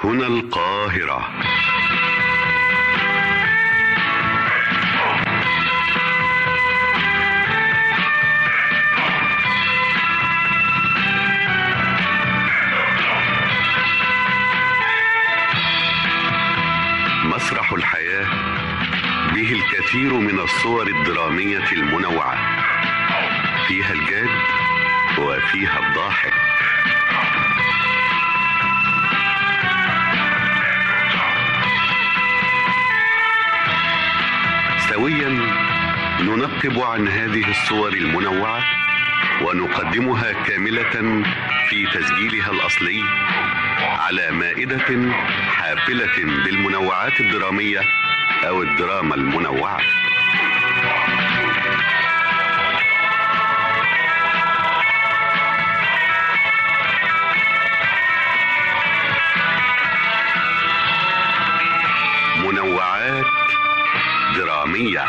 هنا القاهرة مسرح الحياة به الكثير من الصور الدرامية المنوعة فيها الجاد وفيها الضاحك سويا ننقب عن هذه الصور المنوعة ونقدمها كاملة في تسجيلها الأصلي على مائدة حافلة بالمنوعات الدرامية أو الدراما المنوعة منوعات درامية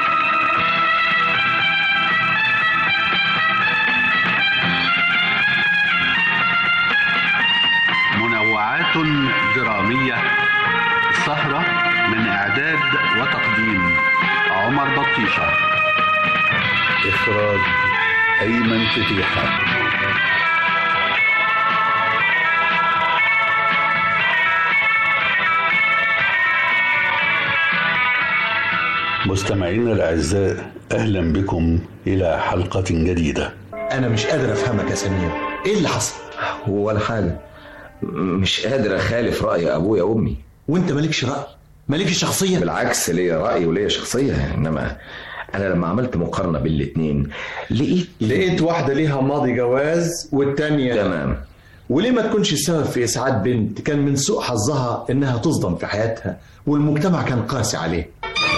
منوعات درامية سهرة من إعداد وتقديم عمر بطيشة إخراج أيمن فتيحة مستمعينا الأعزاء أهلا بكم إلى حلقة جديدة انا مش قادر افهمك يا سمير ايه اللي حصل ولا حاجة مش قادر أخالف رأي أبويا وأمي وانت مالكش راي مالكش شخصيه بالعكس ليا رأي وليا شخصية إنما أنا لما عملت مقارنة بين الاتنين لقيت لقيت واحده ليها ماضي جواز والتانيه تمام وليه ما تكونش السبب في اسعاد بنت كان من سوء حظها انها تصدم في حياتها والمجتمع كان قاسي عليه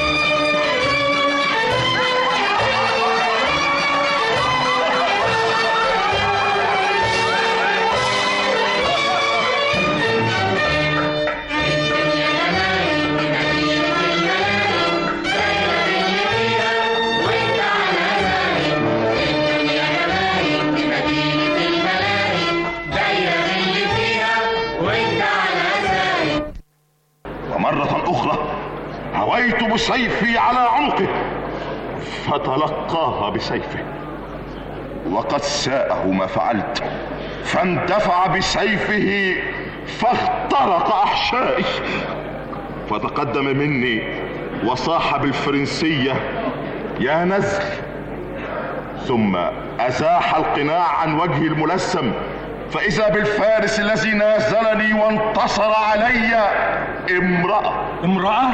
ومرة أخرى هويت بسيفي على عنقه فتلقاها بسيفه وقد ساءه ما فعلت فاندفع بسيفه فاخترق أحشائي فتقدم مني وصاح بالفرنسية يا نزل ثم أزاح القناع عن وجهي الملثم فإذا بالفارس الذي نازلني وانتصر علي امرأة امراه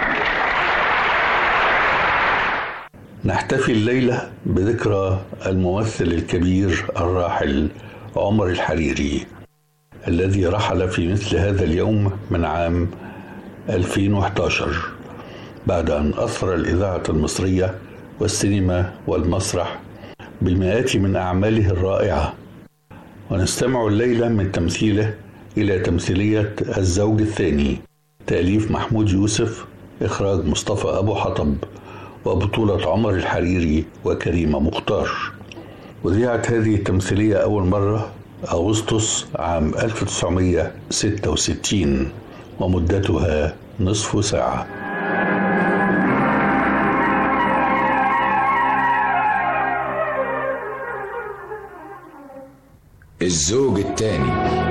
نحتفي الليلة بذكرى الممثل الكبير الراحل عمر الحريري الذي رحل في مثل هذا اليوم من عام 2011 بعد أن أثر الإذاعة المصرية والسينما والمسرح بالمئات من أعماله الرائعة ونستمع الليلة من تمثيله إلى تمثيلية الزوج الثاني تأليف محمود يوسف إخراج مصطفى أبو حطب وبطولة عمر الحريري وكريمة مختار وذيعت هذه التمثيلية أول مرة أغسطس عام 1966 ومدتها نصف ساعة الزوج التاني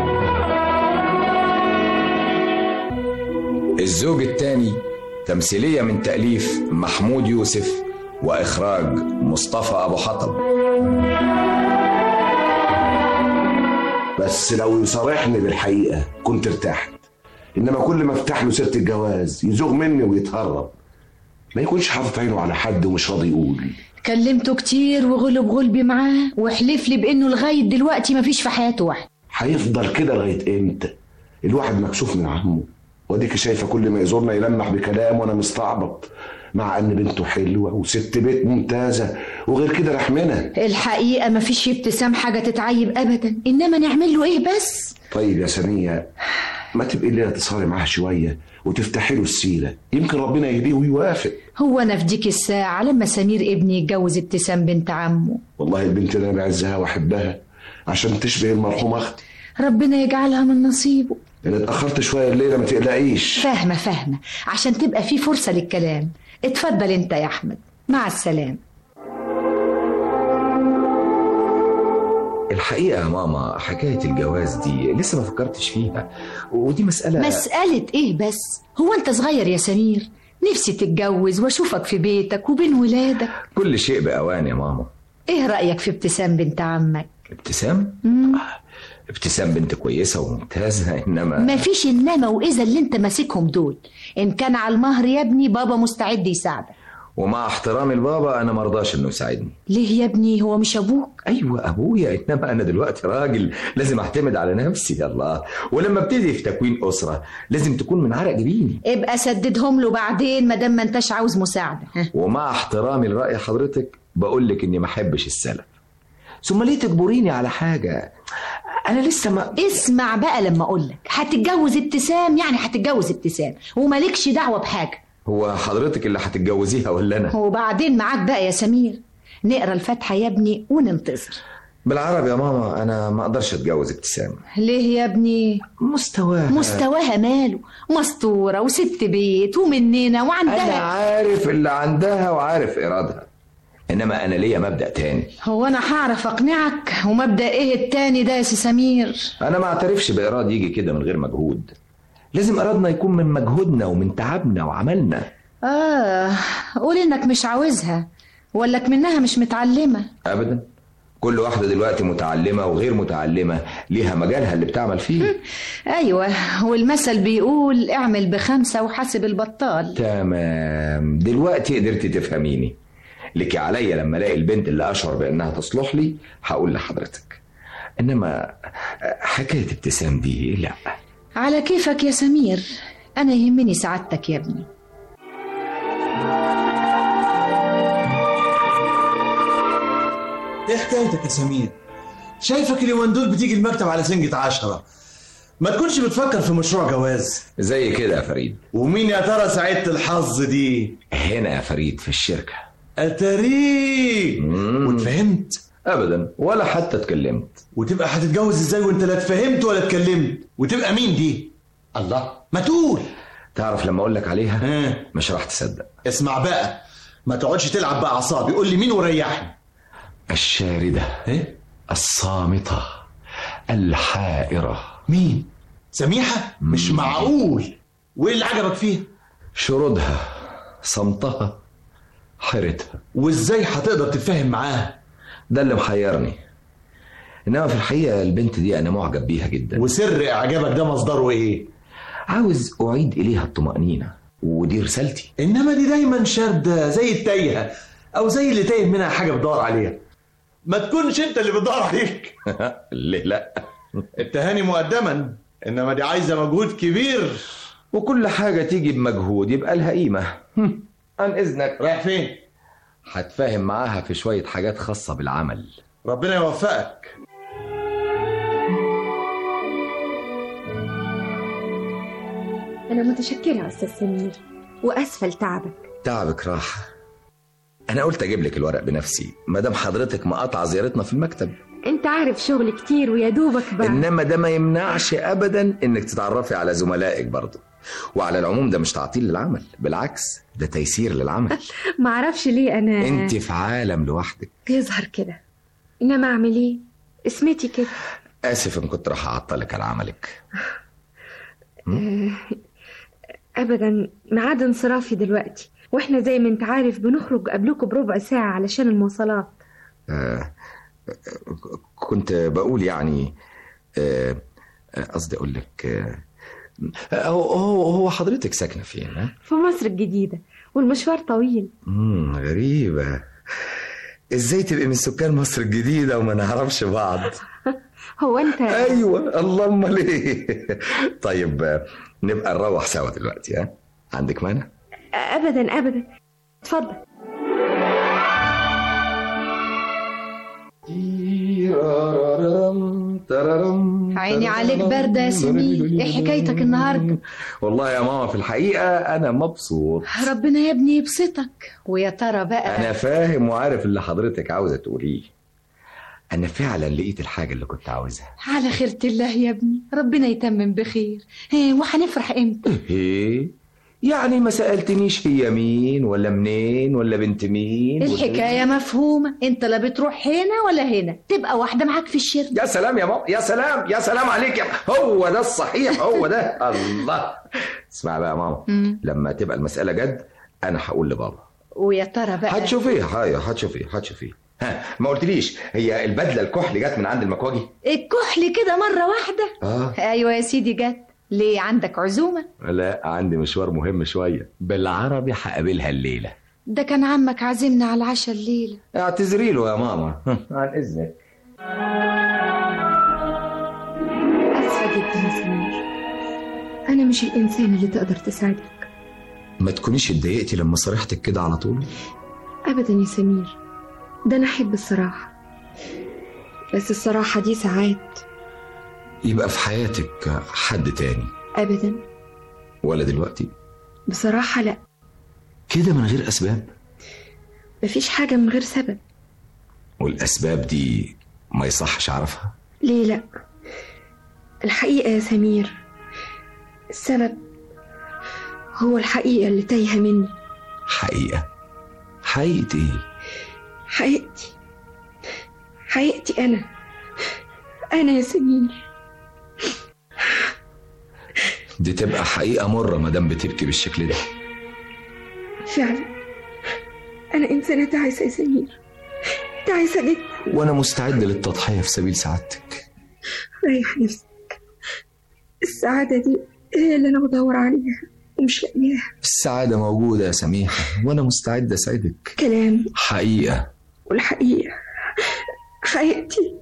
الزوج التاني تمثيلية من تأليف محمود يوسف وإخراج مصطفى أبو حطب بس لو يصارحني بالحقيقة كنت ارتحت إنما كل ما افتح له سيرة الجواز يزوغ مني ويتهرب ما يكونش حاطط عينه على حد ومش راضي يقول كلمته كتير وغلب غلبي معاه وحلف لي بانه لغايه دلوقتي مفيش في حياته واحد هيفضل كده لغاية إمتى الواحد مكسوف من عمه واديك شايفة كل ما يزورنا يلمح بكلام وأنا مستعبط مع إن بنته حلوة وست بيت ممتازة وغير كده رحمنا الحقيقه مفيش في ابتسام حاجه تتعيب ابدا انما نعمل له ايه بس طيب يا سمية ما تبقي الليلة تسهري معاها شوية وتفتحي له السيرة يمكن ربنا يهديه ويوافق هو انا في ديك الساعه لما سمير ابني يتجوز ابتسام بنت عمه والله البنت اللي انا بعزها واحبها عشان تشبه المرحوم اختي ربنا يجعلها من نصيبه ان اتاخرت شويه الليله ما تقلقيش فاهمة فاهمة عشان تبقى في فرصة للكلام اتفضل انت يا احمد مع السلامة الحقيقة يا ماما حكاية الجواز دي لسه ما فكرتش فيها ودي مسألة مسألة ايه بس هو انت صغير يا سمير نفسي تتجوز واشوفك في بيتك وبين ولادك كل شيء بأوان يا ماما ايه رأيك في ابتسام بنت عمك ابتسام مم. ابتسام بنت كويسة وممتازة إنما مفيش انما واذا اللي انت ماسكهم دول ان كان على المهر يا ابني بابا مستعد يساعدك ومع احترامي لبابا أنا مرضاش إنه يساعدني ليه يا ابني هو مش ابوك أيوة أبويا إنما أنا دلوقتي راجل لازم أعتمد على نفسي يا الله ولما ابتدي في تكوين أسرة لازم تكون من عرق جبيني ابقى سددهم له بعدين ما دام ما انتش عاوز مساعده ها. ومع احترامي لرأي حضرتك بقول لك إني ما أحبش السلف ثم ليه تجبريني على حاجة أنا لسه ما اسمع بقى لما اقول لك هتتجوز ابتسام يعني هتتجوز ابتسام ومالكش دعوه بحاجه هو حضرتك اللي هتتجوزيها ولا أنا وبعدين معاك بقى يا سمير نقرا الفاتحه يا ابني وننتظر بالعربي يا ماما أنا ما أقدرش أتجوز ابتسام ليه يا ابني مستواها مستواها ماله مستوره وست بيت ومننا أنا وعندها عارف اللي عندها وعارف إرادها إنما أنا ليا مبدأ تاني هو انا هعرف اقنعك ومبدا ايه التاني ده يا سي سمير أنا ما اعترفش بإراد يجي كده من غير مجهود لازم إرادنا يكون من مجهودنا ومن تعبنا وعملنا اه قول انك مش عاوزها ولك منها مش متعلمه أبدا كل واحدة دلوقتي متعلمة وغير متعلمة ليها مجالها اللي بتعمل فيه ايوه والمثل بيقول اعمل بخمسه وحاسب البطال تمام دلوقتي قدرتي تفهميني لك عليا لما الاقي البنت اللي اشعر بانها تصلح لي هقول لحضرتك انما حكايه ابتسام دي لا على كيفك يا سمير انا يهمني سعادتك يا ابني ايه حكايتك يا سمير شايفك اليومين دول بتيجي المكتب على سنجة عشرة ما تكونش بتفكر في مشروع جواز زي كده يا فريد ومين يا ترى سعيدة الحظ دي هنا يا فريد في الشركه اتاريك مم. واتفهمت ابدا ولا حتى اتكلمت وتبقى هتتجوز ازاي وانت لا اتفهمت ولا اتكلمت وتبقى مين دي الله ما تقول تعرف لما اقول لك عليها ها مش راح تصدق اسمع بقى ما تقعدش تلعب باعصابي قول لي مين وريحني الشارده ايه الصامته الحائره مين سميحة مش معقول وايه اللي عجبك فيها شردها صمتها حيرتها وازاي هتقدر تتفاهم معاها ده اللي محيرني انما في الحقيقه البنت دي انا معجب بيها جدا وسر اعجابك ده مصدره ايه عاوز اعيد اليها الطمانينه ودي رسالتي انما دي دايما شاردة زي التايهة او زي اللي تايه منها حاجة بتدور عليها ما تكونش انت اللي بتدور عليك ليه لا التهاني مقدما انما دي عايزة مجهود كبير وكل حاجه تيجي بمجهود يبقى لها قيمه هم، عن اذنك رايح فين هتفاهم معاها في شويه حاجات خاصه بالعمل ربنا يوفقك أنا متشكرة يا أستاذ سمير وأسفة لتعبك تعبك راح انا قلت اجيب لك الورق بنفسي ما دام حضرتك مقاطعه زيارتنا في المكتب أنت عارف شغل كتير ويا دوبك بقى انما ده ما يمنعش ابدا انك تتعرفي على زملائك برضه وعلى العموم ده مش تعطيل للعمل بالعكس ده تيسير للعمل معرفش ليه أنا انت في عالم لوحدك يظهر كده إنما أعمل إيه اسمتي كده اسف ان كنت راح اعطلك على عملك أبدا ميعاد انصرافي دلوقتي وإحنا زي ما أنت عارف بنخرج قبلكم بربع ساعة علشان المواصلات آه، كنت بقول يعني آه، آه، قصدي اقول لك آه، هو هو هو حضرتك ساكنه فين ها؟ في مصر الجديدة والمشوار طويل امم غريبه ازاي تبقي من سكان مصر الجديده وما نعرفش بعض هو أنت ايوه اللهم ليه طيب آه، نبقى نروح سوا دلوقتي ها عندك مانع أبدا أبدا اتفضل عيني عليك باردة يا سمير ايه حكايتك النهاردة والله يا ماما في الحقيقة أنا مبسوط ربنا يا ابني يبسطك ويا ترى بقى أنا فاهم وعارف اللي حضرتك عاوزة تقوليه انا فعلا لقيت الحاجه اللي كنت عاوزها على خيرة الله يا ابني ربنا يتمم بخير ها وهنفرح امتى ايه يعني ما سالتنيش هي مين ولا منين ولا بنت مين ولا- الحكاية مفهومة انت لا بتروح هنا ولا هنا تبقى واحدة معاك في الشركة يا سلام يا ماما يا سلام يا سلام عليك يا هو ده الصحيح هو ده الله اسمع بقى يا ماما مم. لما تبقى المساله جد انا هقول لبابا ويا ترى بقى هتشوفيه هاي هتشوفيه هتشوفيه ها ما قلتليش هي البدله الكحل جت من عند المكواجي الكحل كده مرة واحدة اه ايوه يا سيدي جت ليه عندك عزومة لا عندي مشوار مهم شويه بالعربي هقابلها الليله ده كان عمك عازمنا على العشاء الليلة اعتذري له يا ماما عن اذنك أسفة جدا يا سمير أنا مش الإنسان اللي تقدر تساعدك ما تكونيش اتضايقتي لما صرحتك كده على طول أبدا يا سمير ده أنا أحب الصراحة بس الصراحة دي ساعات يبقى في حياتك حد تاني أبدا ولا دلوقتي بصراحة لأ كده من غير اسباب مفيش حاجة من غير سبب والاسباب دي ما يصحش اعرفها ليه لأ الحقيقة يا سمير السبب هو الحقيقة اللي تايهة مني حقيقه حقيقه ايه حقيقتي حقيقتي أنا أنا يا سمير دي تبقى حقيقه مره ما دام بتبكي بالشكل ده فعلا أنا إنسانة تعيسة يا سمير تعيسة جدا وانا مستعد للتضحيه في سبيل سعادتك ريح نفسك السعادة دي هي اللي أنا بدور عليها ومش لاقياها السعاده موجوده يا سميحه وانا مستعد اسعدك كلام حقيقه والحقيقة حقيقتي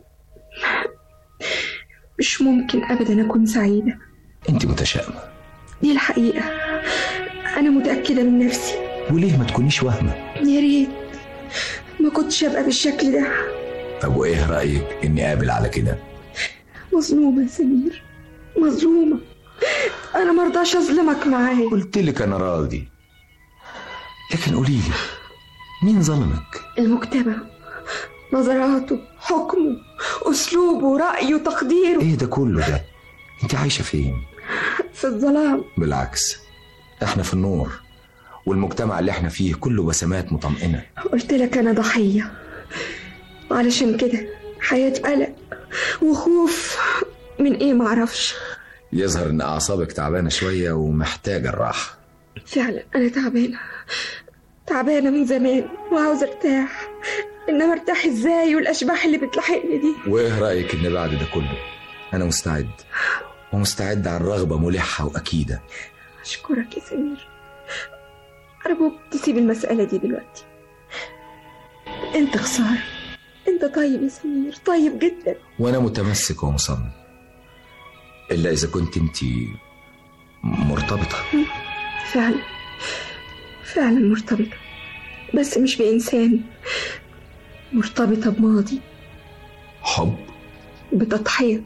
مش ممكن أبدا أكون سعيدة انت متشائمه دي الحقيقة أنا متأكدة من نفسي وليه ما تكونيش واهمه يا ريت ما كنتش أبقى بالشكل ده طب وايه رايك اني قابل على كده مظلومة يا سمير مظلومة أنا مرضاش أظلمك معايا قلت لك انا راضي لكن قولي لي مين ظلمك المجتمع نظراته حكمه أسلوبه رأيه تقديره ايه ده كله ده انت عايشه فين في الظلام بالعكس احنا في النور والمجتمع اللي احنا فيه كله بسمات مطمئنه قلت لك أنا ضحية وعلشان كده حياتي قلق وخوف من إيه معرفش يظهر ان اعصابك تعبانه شويه ومحتاجه الراحه فعلا أنا تعبانة تعبانة من زمان وعاوزة أرتاح إنما أرتاح إزاي والأشباح اللي بتلاحقني دي وايه رايك ان بعد ده كله انا مستعد ومستعد عن رغبه ملحه واكيده أشكرك يا سمير أرجوك تسيب المسألة دي دلوقتي أنت خسارة أنت طيب يا سمير طيب جدا وانا متمسك ومصمم الا اذا كنت انت مرتبطه فعلا فعلا مرتبطة بس مش بإنسان مرتبطة بماضي حب بتضحية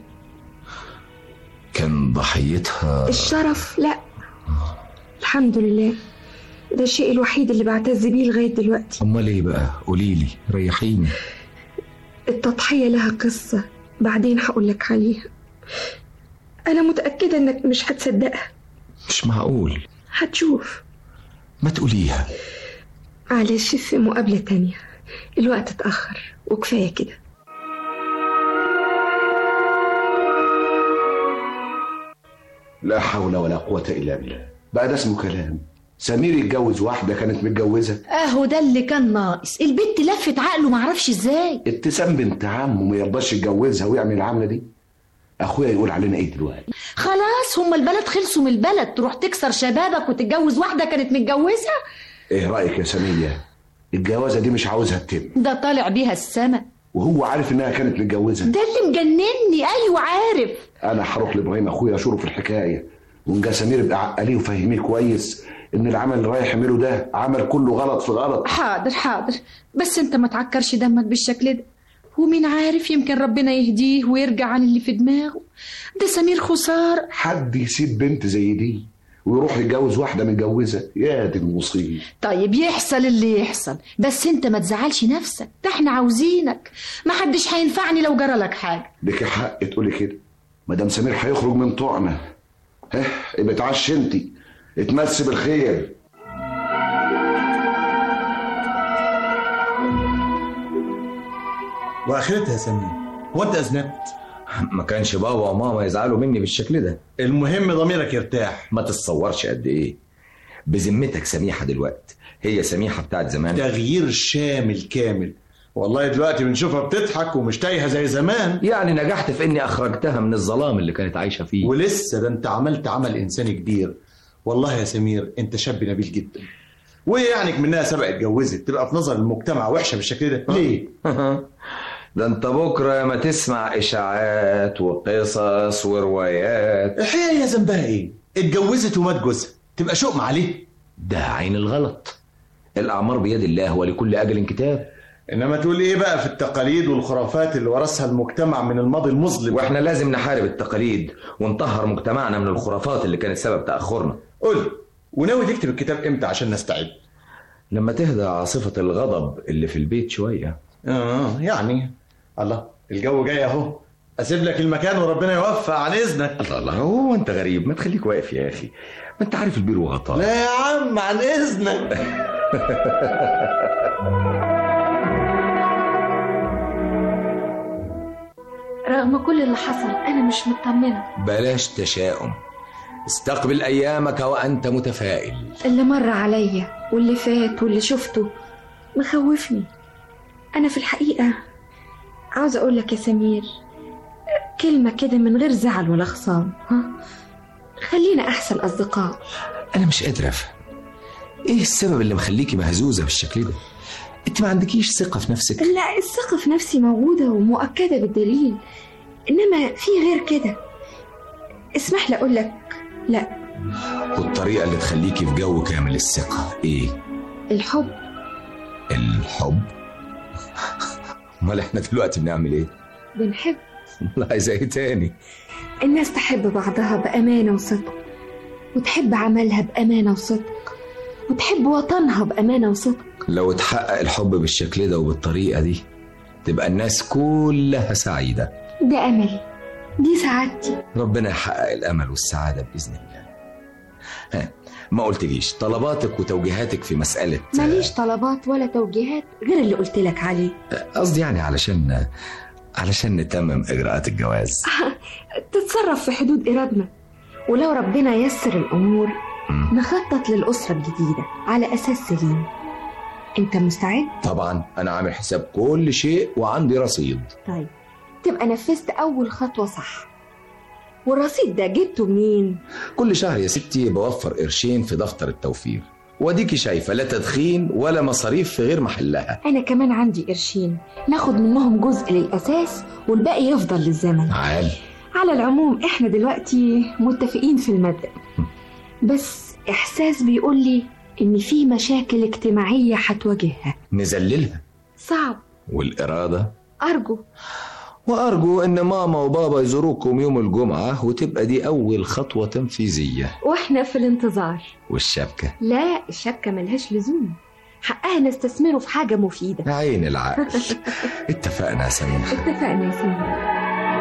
كان ضحيتها الشرف لا الحمد لله ده الشيء الوحيد اللي بعتز بيه لغاية دلوقتي امال ايه بقى قولي لي ريحيني التضحية لها قصة بعدين هقولك عليها أنا متأكدة إنك مش هتصدقها مش معقول هتشوف ما تقوليها معلش في مقابلة تانية الوقت اتأخر وكفاية كده لا حول ولا قوة إلا بالله بقى ده اسمه كلام سمير يتجوز واحدة كانت متجوزة اهو ده اللي كان ناقص البت لفت عقله معرفش ازاي ابتسام بنت عمه ما يرضاش يتجوزها ويعمل العملة دي أخويا يقول علينا إيه دلوقتي خلاص هما البلد خلصوا من البلد تروح تكسر شبابك وتتجوز واحدة كانت متجوزة إيه رأيك يا سمية الجوازة دي مش عاوزها تتم ده طالع بيها السما وهو عارف إنها كانت متجوزة ده اللي مجنني ايوه عارف أنا هروح لإبراهيم أخويا أشوره في الحكاية وإن جه سمير يبقى عقليه وفهميه كويس إن العمل اللي رايح يعمله ده عمل كله غلط في غلط حاضر حاضر بس انت ما تعكرش دمك بالشكل ده ومين عارف يمكن ربنا يهديه ويرجع عن اللي في دماغه ده سمير خسار حد يسيب بنت زي دي ويروح يتجوز واحده متجوزه يا دي المصيبه طيب يحصل اللي يحصل بس انت ما تزعلش نفسك ده احنا عاوزينك ما حدش هينفعني لو جرى لك حاجه لك حق تقولي كده مدام سمير هيخرج من طوعنا ها ابقى اتعشى انت اتمسي بالخير واخرتها يا سمير هو انت اذنبت ما كانش بابا وماما يزعلوا مني بالشكل ده المهم ضميرك يرتاح ما تتصورش قد ايه بذمتك سميحه دلوقتي هي سميحه بتاعت زمان تغيير شامل كامل والله دلوقتي بنشوفها بتضحك ومش تايهه زي زمان يعني نجحت في اني اخرجتها من الظلام اللي كانت عايشه فيه ولسه ده انت عملت عمل انساني كبير والله يا سمير انت شاب نبيل جدا وايه يعني منها سبق اتجوزت تبقى في نظر المجتمع وحشه بالشكل ده ليه ده انت بكره ما تسمع اشاعات وقصص وروايات الحقيقه هي ذنبها ايه اتجوزت ومات جوزها تبقى شؤم عليه ده عين الغلط الاعمار بيد الله ولكل اجل كتاب انما تقول ايه بقى في التقاليد والخرافات اللي ورثها المجتمع من الماضي المظلم واحنا لازم نحارب التقاليد ونطهر مجتمعنا من الخرافات اللي كانت سبب تاخرنا قول لي، وناوي تكتب الكتاب امتى عشان نستعد لما تهدى عاصفه الغضب اللي في البيت شويه اه يعني الله الجو جاي اهو اسيب لك المكان وربنا يوفق عن اذنك الله الله هو انت غريب ما تخليك واقف يا اخي ما انت عارف البير وغطاه لا يا عم عن اذنك رغم كل اللي حصل انا مش مطمنه بلاش تشاؤم استقبل ايامك وانت متفائل اللي مر عليا واللي فات واللي شفته مخوفني أنا في الحقيقة عاوزة أقول لك يا سمير كلمة كده من غير زعل ولا خصام ها خلينا أحسن أصدقاء انا مش قادر افهم ايه السبب اللي مخليكي مهزوزه بالشكل ده انت ما عندكيش ثقه في نفسك لا الثقة في نفسي موجودة ومؤكدة بالدليل إنما في غير كده اسمح لي أقول لك لا والطريقه اللي تخليكي في جو كامل الثقه ايه الحب الحب امال احنا دلوقتي بنعمل ايه بنحب لا عايزه ايه تاني الناس تحب بعضها بأمانة وصدق وتحب عملها بأمانة وصدق وتحب وطنها بأمانة وصدق لو اتحقق الحب بالشكل ده وبالطريقه دي تبقى الناس كلها سعيده ده أملي دي سعادتي ربنا يحقق الامل والسعاده باذن الله ها ما قلتليش طلباتك وتوجيهاتك في مساله ماليش طلبات ولا توجيهات غير اللي قلت لك عليه قصدي يعني علشان علشان نتمم اجراءات الجواز تتصرف في حدود إرادنا ولو ربنا يسر الأمور نخطط للأسرة الجديدة على أساس سليم أنت مستعد؟ طبعا انا عامل حساب كل شيء وعندي رصيد طيب تبقى نفذت أول خطوة صح والرصيد ده جبته منين؟ كل شهر يا ستي بوفر قرشين في دفتر التوفير واديكي شايفه لا تدخين ولا مصاريف في غير محلها أنا كمان عندي قرشين ناخد منهم جزء للأساس والباقي يفضل للزمن عال على العموم احنا دلوقتي متفقين في المبدأ بس إحساس بيقول لي إن في مشاكل اجتماعية هتواجهها نذللها صعب والاراده أرجو وارجو ان ماما وبابا يزوروكم يوم الجمعه وتبقى دي اول خطوه تنفيذيه وإحنا في الانتظار والشبكه لا الشبكة ملهاش لزوم حقها نستثمره في حاجة مفيدة عين العقل اتفقنا يا سميحه اتفقنا يا سمير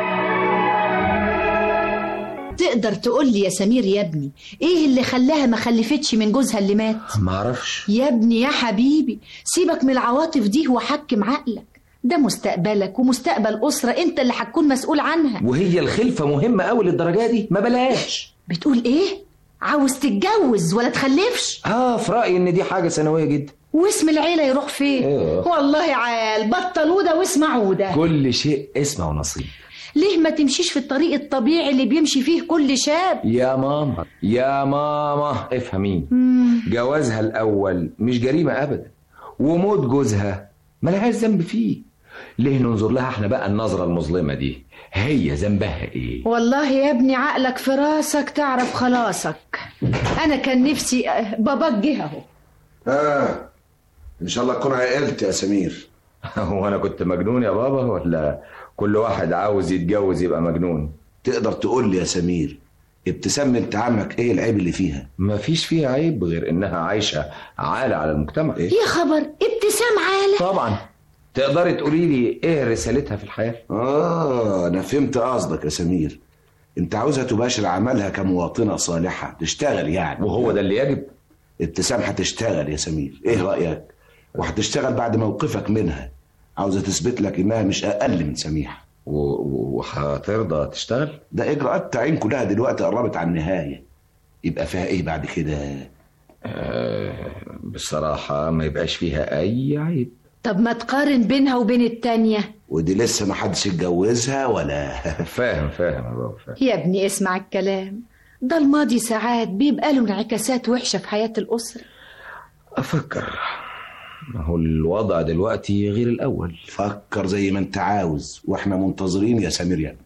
تقدر تقول لي يا سمير يا ابني ايه اللي خلاها ما خلفتش من جوزها اللي مات معرفش يا ابني يا حبيبي سيبك من العواطف دي وحكم عقلك ده مستقبلك ومستقبل أسرة انت اللي هتكون مسؤول عنها وهي الخلفه مهمه قوي للدرجه دي ما بلاش بتقول ايه عاوز تتجوز ولا تخلفش اه في رايي ان دي حاجه ثانويه جدا واسم العيلة يروح فين إيه. والله عال بطلوا ده واسمعوا ده كل شيء اسمه ونصيب ليه ما تمشيش في الطريق الطبيعي اللي بيمشي فيه كل شاب يا ماما يا ماما افهميني جوازها الاول مش جريمه ابدا وموت جوزها ملهاش ذنب فيه ليه ننظر لها احنا بقى النظره المظلمه دي هي ذنبها ايه والله يا ابني عقلك في راسك تعرف خلاصك انا كان نفسي آه، باباك جه اهو ها ان شاء الله تكون عقلت يا سمير هو انا كنت مجنون يا بابا ولا كل واحد عاوز يتجوز يبقى مجنون تقدر تقول لي يا سمير ابتسام بنت عمك ايه العيب اللي فيها مفيش فيها عيب غير انها عايشه عالة على المجتمع إيه؟ يا خبر ابتسام عالة طبعا تقدري تقولي لي ايه رسالتها في الحياه اه انا فهمت قصدك يا سمير انت عاوزها تباشر عملها كمواطنه صالحه تشتغل يعني وهو ده اللي يجب ابتسام هتشتغل يا سمير ايه رايك وهتشتغل بعد موقفك منها عاوزه تثبت لك انها مش اقل من سميحه و- و- وهترضى تشتغل ده اجراءات تعيين كلها دلوقتي قربت على النهايه يبقى فيها ايه بعد كده آه بصراحه ما يبقاش فيها اي عيب طب ما تقارن بينها وبين التانية ودي لسه ما حدش اتجوزها ولا فاهم فاهم يا بابا فاهم يا ابني اسمع الكلام ده الماضي ساعات بيبقى له انعكاسات وحشة في حياة الأسرة افكر ما هو الوضع دلوقتي غير الاول فكر زي ما انت عاوز واحنا منتظرين يا سمير يعني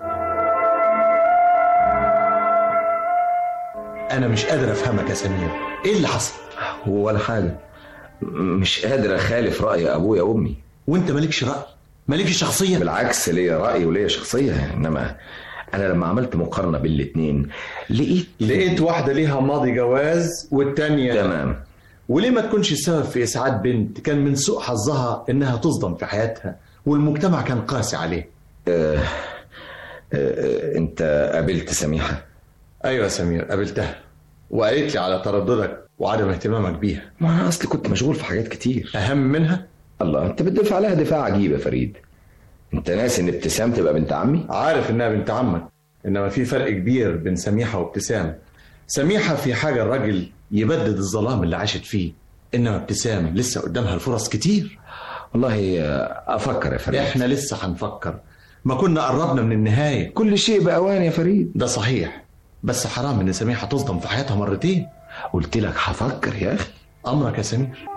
انا مش قادر افهمك يا سمير ايه اللي حصل ولا حاجه م- مش قادر اخالف راي ابويا وامي وانت مالكش راي مالكش شخصيه بالعكس ليا راي وليا شخصيه انما انا لما عملت مقارنه بين الاتنين لقيت لقيت واحده ليها ماضي جواز والتانية تمام وليه ما تكونش السبب في اسعاد بنت كان من سوء حظها انها تصدم في حياتها والمجتمع كان قاسي عليه آه آه انت قابلت سميحه ايوه يا سمير قابلتها وقالت لي على ترددك وعدم اهتمامك بيها ما انا اصلي كنت مشغول في حاجات كتير اهم منها الله انت بتدافع عليها دفاع عجيب يا فريد انت ناسي ان ابتسام تبقى بنت عمي عارف انها بنت عمك انما في فرق كبير بين سميحه وابتسام سميحه في حاجه الراجل يبدد الظلام اللي عاشت فيه انما ابتسام لسه قدامها الفرص كتير والله آه، افكر يا فريد احنا لسه هنفكر ما كنا قربنا من النهايه كل شيء باوان يا فريد ده صحيح بس حرام ان سميحه تصدم في حياتها مرتين قلت لك هفكر يا اخي امرك يا سمير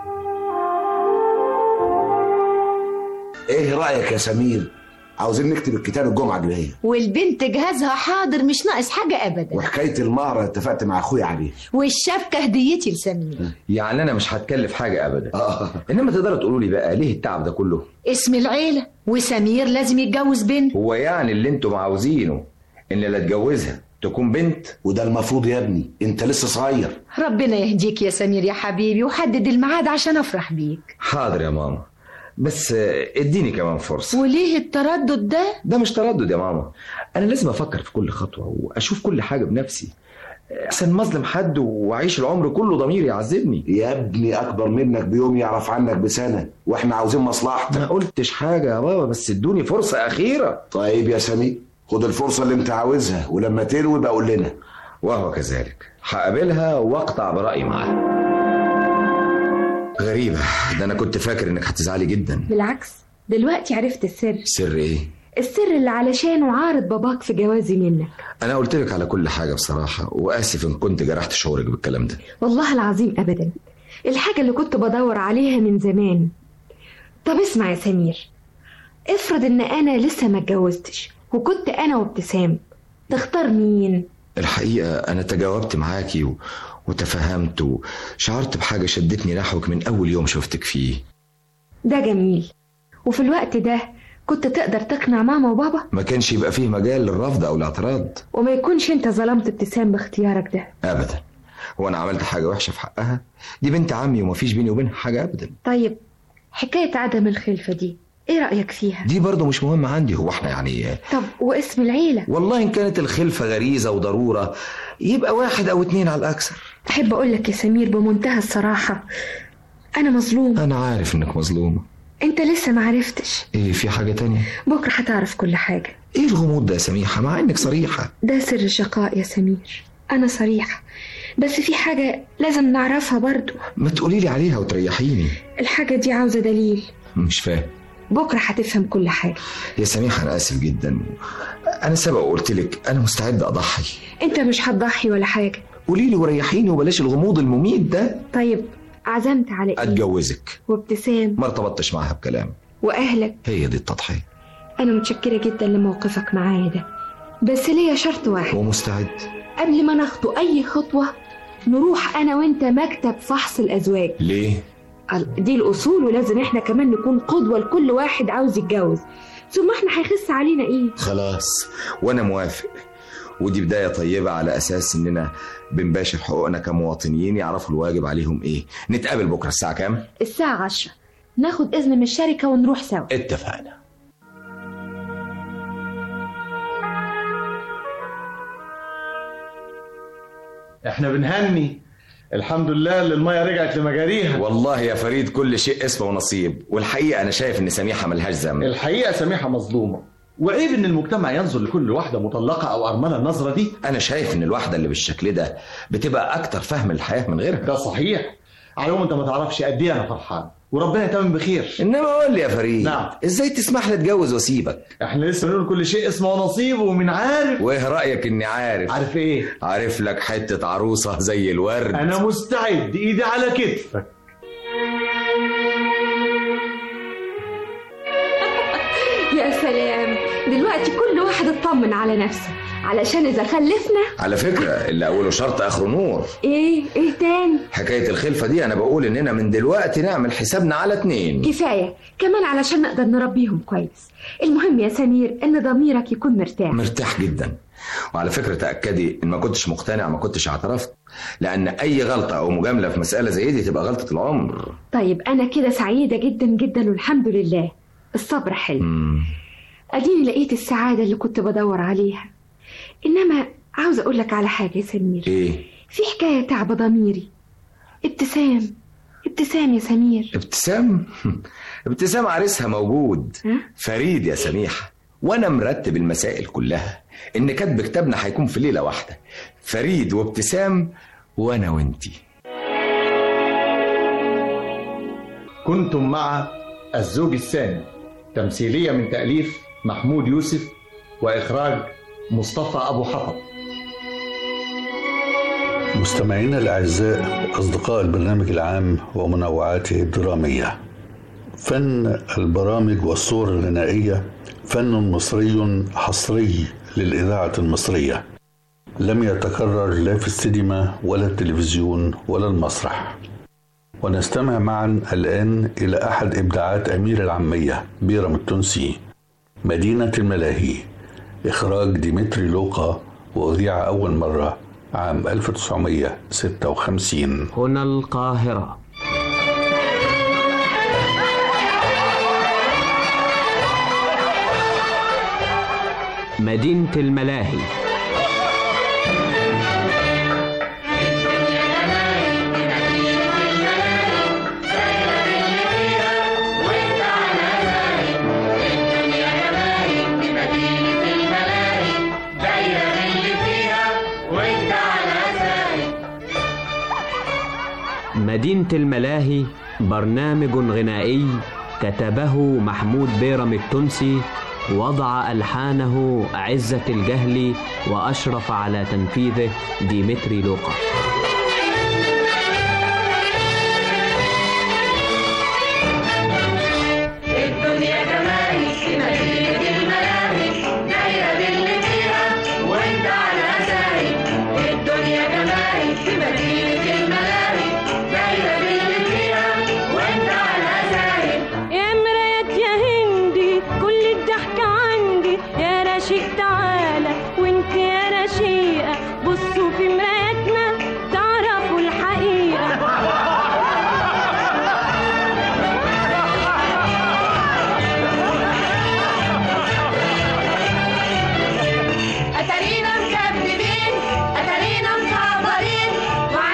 ايه رايك يا سمير عاوزين نكتب الكتاب الجمعه الجايه والبنت جهازها حاضر مش ناقص حاجة أبدا وحكايه المهر اتفقت مع اخويا عليه والشبكة هديتي لسمير يعني انا مش هتكلف حاجه ابدا اه انما تقدروا تقولوا لي بقى ليه التعب ده كله اسم العيلة وسمير لازم يتجوز بنت هو يعني اللي انتم عاوزينه ان اللي اتجوزها تكون بنت وده المفروض يا ابني انت لسه صغير ربنا يهديك يا سمير يا حبيبي وحدد الميعاد عشان أفرح بيك حاضر يا ماما بس آه، اديني كمان فرصه وليه التردد ده ده مش تردد يا ماما انا لازم افكر في كل خطوه واشوف كل حاجه بنفسي احسن ما اظلم حد واعيش العمر كله ضميري يعذبني يا ابني اكبر منك بيوم يعرف عنك بسنه واحنا عاوزين مصلحتك ما قلتش حاجه يا بابا بس ادوني فرصه اخيره طيب يا سمير خد الفرصه اللي انت عاوزها ولما تروي بقول لنا وهو كذلك هقابلها واقطع برايي معاها غريبه ده انا كنت فاكر انك هتزعلي جدا بالعكس دلوقتي عرفت السر سر ايه السر اللي علشانه عارض باباك في جوازي منك انا قلت لك على كل حاجه بصراحه واسف ان كنت جرحت شعورك بالكلام ده والله العظيم ابدا الحاجة اللي كنت بدور عليها من زمان طب اسمع يا سمير افرض ان انا لسه ما اتجوزتش وكنت انا وابتسام تختار مين الحقيقه انا تجاوبت معاكي و... وتفهمت وشعرت بحاجه شدتني نحوك من اول يوم شفتك فيه ده جميل وفي الوقت ده كنت تقدر تقنع ماما وبابا ما كانش يبقى فيه مجال للرفض او الاعتراض وما يكونش انت ظلمت ابتسام باختيارك ده ابدا هو انا عملت حاجه وحشه في حقها دي بنت عمي ومفيش بيني وبينها حاجه ابدا طيب حكاية عدم الخلفة دي ايه رأيك فيها دي برضه مش مهمه عندي هو احنا يعني طب واسم العيلة والله ان كانت الخلفه غريزه وضروره يبقى واحد او اتنين على الاكثر احب اقول لك يا سمير بمنتهى الصراحة انا مظلوم انا عارف انك مظلومه انت لسه ما عرفتش ايه في حاجه تانية بكرة هتعرف كل حاجة ايه الغموض ده يا سميحه مع انك صريحه ده سر الشقاء يا سمير انا صريحة بس في حاجة لازم نعرفها برضو ما تقولي لي عليها وتريحيني الحاجة دي عاوزة دليل مش فاهم بكرة هتفهم كل حاجة يا سميحه انا اسف جدا انا سبق وقلت لك انا مستعد اضحي انت مش هتضحي ولا حاجة قولي لي وريحيني وبلاش الغموض المميت ده طيب عزمت على ايه اتجوزك وابتسام ما ارتبطتش معاها بكلام واهلك هي دي التضحيه انا متشكرة جدا لموقفك معايا ده بس ليا شرط واحد ومستعد قبل ما نخطو اي خطوة نروح انا وانت مكتب فحص الازواج ليه ال- دي الاصول ولازم احنا كمان نكون قدوة لكل واحد عاوز يتجوز ثم احنا هيخس علينا ايه خلاص وانا موافق ودي بداية طيبة على أساس إننا بنباشر حقوقنا كمواطنين يعرفوا الواجب عليهم إيه نتقابل بكرة الساعة كام؟ الساعة عشرة ناخد إذن من الشركة ونروح سوا اتفقنا احنا بنهني الحمد لله اللي الميه رجعت لمجاريها والله يا فريد كل شيء اسمه ونصيب والحقيقة أنا شايف إن سميحة ملهاش ذنب الحقيقه سميحه مظلومه وعيب ان المجتمع ينظر لكل واحده مطلقه او ارمله النظره دي أنا شايف إن الواحدة اللي بالشكل ده بتبقى أكتر فهم الحياة من غيرها ده صحيح على العموم انت ما تعرفش قد ايه انا فرحان وربنا يتمم بخير إنما قول لي يا فريد نعم. إزاي تسمح لي أتجوز وأسيبك؟ احنا لسه بنقول كل شيء اسمه ونصيب ومن عارف وإيه رأيك إني عارف؟ عارف ايه عارف لك حتة عروسة زي الورد انا مستعد ايدي على كتفك يا سلام دلوقتي كل واحد اطمن على نفسه علشان إذا خلفنا على فكرة اللي أوله شرط آخره نور إيه إيه تاني حكاية الخلفة دي أنا بقول إننا من دلوقتي نعمل حسابنا على اتنين كفاية كمان علشان نقدر نربيهم كويس المهم يا سمير إن ضميرك يكون مرتاح مرتاح جدا وعلى فكرة تأكدي إن ما كنتش مقتنع ما كنتش اعترفت لأن أي غلطة أو مجاملة في مسألة زي دي تبقى غلطة العمر طيب أنا كده سعيدة جدا جدا والحمد لله الصبر حلو مم. أديني لقيت السعادة اللي كنت بدور عليها إنما عاوز أقول لك على حاجة يا سمير إيه في حكاية تعب ضميري ابتسام ابتسام يا سمير ابتسام ابتسام عريسها موجود ها؟ فريد يا سميحة وأنا مرتب المسائل كلها إن كاتب كتابنا هيكون في ليلة واحدة فريد وابتسام وأنا وأنتي كنتم مع الزوج الثاني تمثيلية من تأليف محمود يوسف وإخراج مصطفى أبو حطب مستمعينا الأعزاء أصدقاء البرنامج العام ومنوعاته الدرامية فن البرامج والصور الغنائية فن مصري حصري للإذاعة المصرية لم يتكرر لا في السينما ولا التلفزيون ولا المسرح ونستمع معا الآن إلى أحد إبداعات أمير العامية بيرم التونسي مدينة الملاهي إخراج ديمتري لوقا وأذيع أول مرة عام 1956 هنا القاهرة مدينة الملاهي مدينة الملاهي برنامج غنائي كتبه محمود بيرم التونسي وضع ألحانه عزة الجهلي وأشرف على تنفيذه ديمتري لوقا الدنيا جمال في مدينة الملاهي دايرة باللي فيها وانت على اثاري الدنيا جمال في مدينة الملاهي دايرة باللي فيها وانت على اثاري يا مراية يا هندي كل الضحك عندي يا رشيق تعالى وانت يا رشيقة بصوا في مرايتنا تعرفوا الحقيقة اتارينا مكذبين اتارينا مصعبرين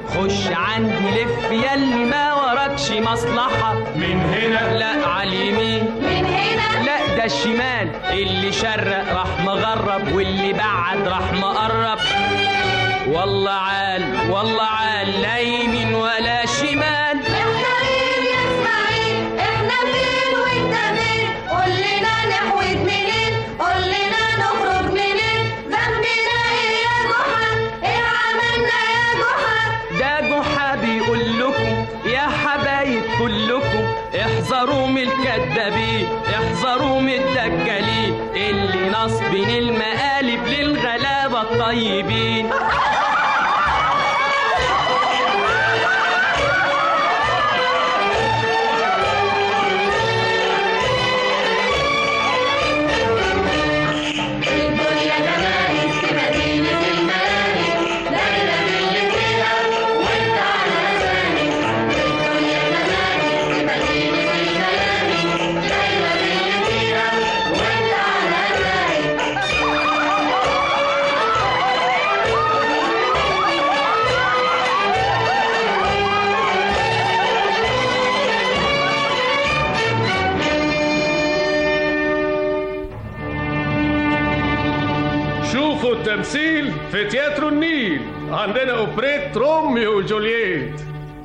خش عندي لف يلي ما وراكش مصلحة من هنا لا على اليمين من هنا لا ده الشمال اللي شرق راح مغرب واللي بعد راح مقرب والله عال والله عال لا يمين ولا شمال احنا مين يا اسماعيل احنا فين وانت فين قول لنا نحود منين قول لنا نخرج منين ذنبنا ايه يا جحا ايه عملنا يا جحا ده جحا بيقول لكم يا حبايب كلكم احذروا من الكدابين احذروا من الدجالين اللي نصبين المقالب للغلابة الطيبين الدنيا جمالي في مدينة الملاهي ليلة باللي فيها وانت على لساني الدنيا جمالي في مدينة الملاهي ليلة باللي فيها وانت على لساني شوفوا التمثيل في تياترو النيل عندنا اوبريت روميو وجولييت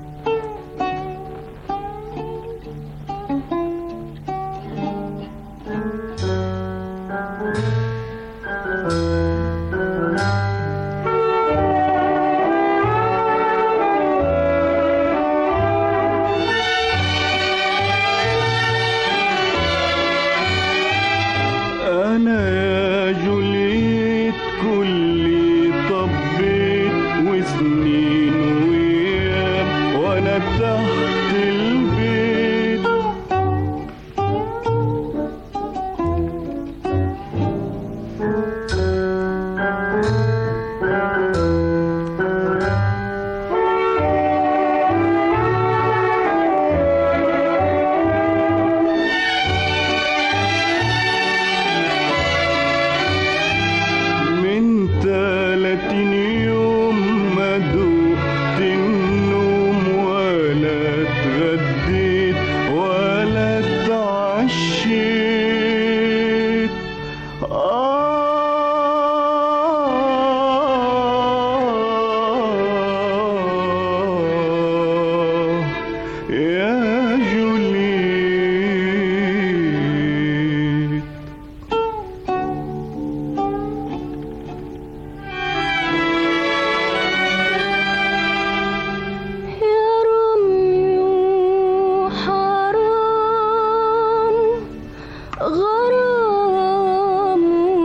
أنا يا جوليت كلي طبيت وسنين وأيام وأنا تحت البيت من تلاتين يوم ما دقت النوم ولا اتغديت ولا اتعشيت آه يا جوليت يا رميو حرام غرام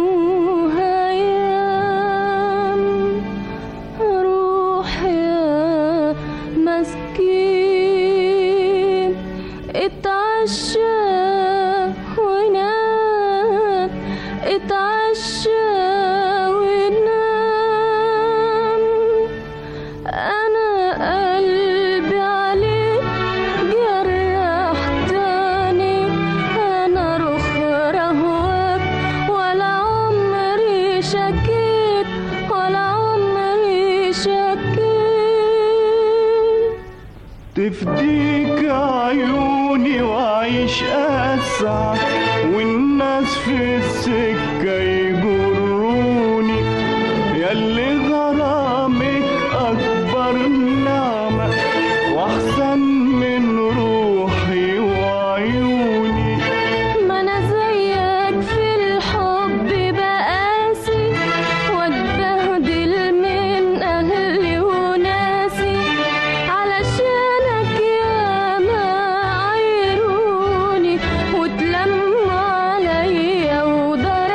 هيام روح يا مسكين اتعشى ونام اتعشى ونام أنا قلبي عليك جرح تاني أنا رخ رهوك ولا عمري شكيت ولا عمري شكيت تفديك عيوني وعيش أسعد والناس في السكة يجروني ياللي غرامك أكبر نعمة وأحسن من روحي وعيوني ما أنا زيك في الحب بقاسي واتبهدل من أهلي وناسي علشانك يا ما عيروني وتلموا عليا ودار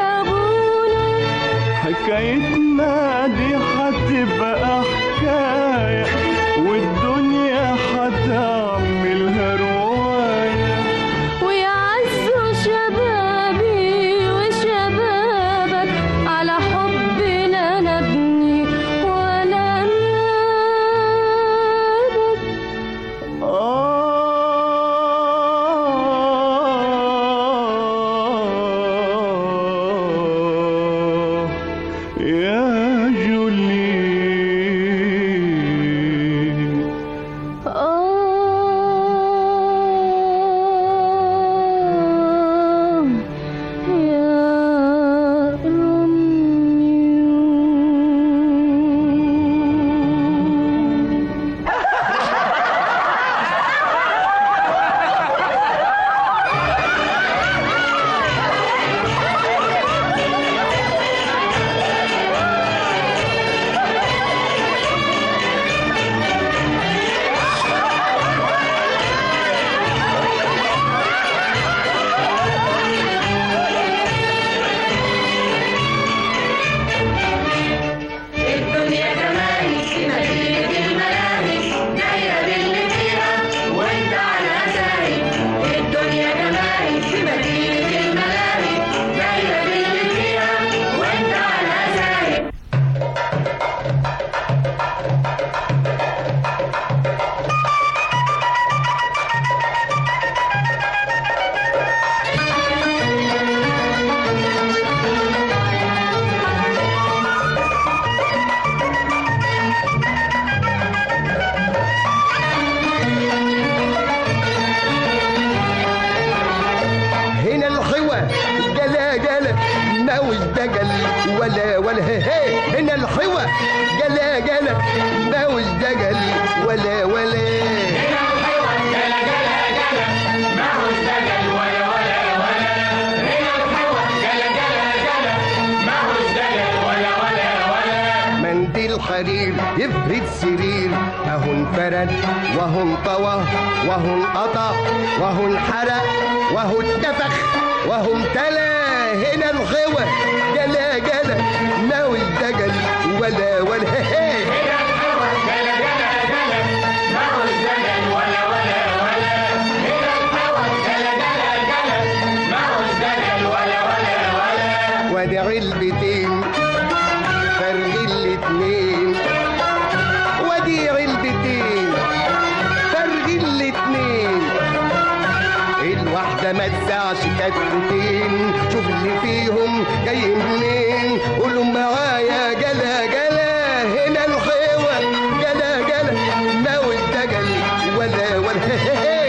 اهو انفرد وهو انطوى وهو انقطع وهو انحرق وهو اتنفخ وهو امتلى هنا الغوى جلا جلا ناوي الدجل ولا ولا هي وادي علبتين فرق الاتنين وادي علبتين فرق الاتنين الواحدة ما تسعش كتفتين شوف اللي فيهم جاي منين قولوا معايا جلا جلا هنا الخيوة جلا جلا ناوي الدجل ولا ولا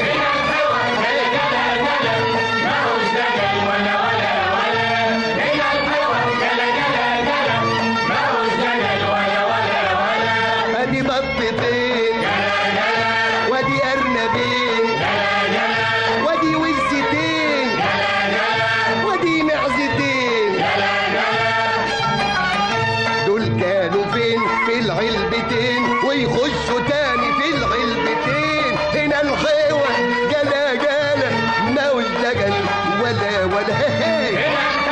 ادي بطتين وادي ارنبين وادي وزتين وادي معزتين دول كانوا فين في العلبتين ويخشوا تاني في العلبتين هنا الخيوة جلا جلا ناوي الدجل ولا ولا هي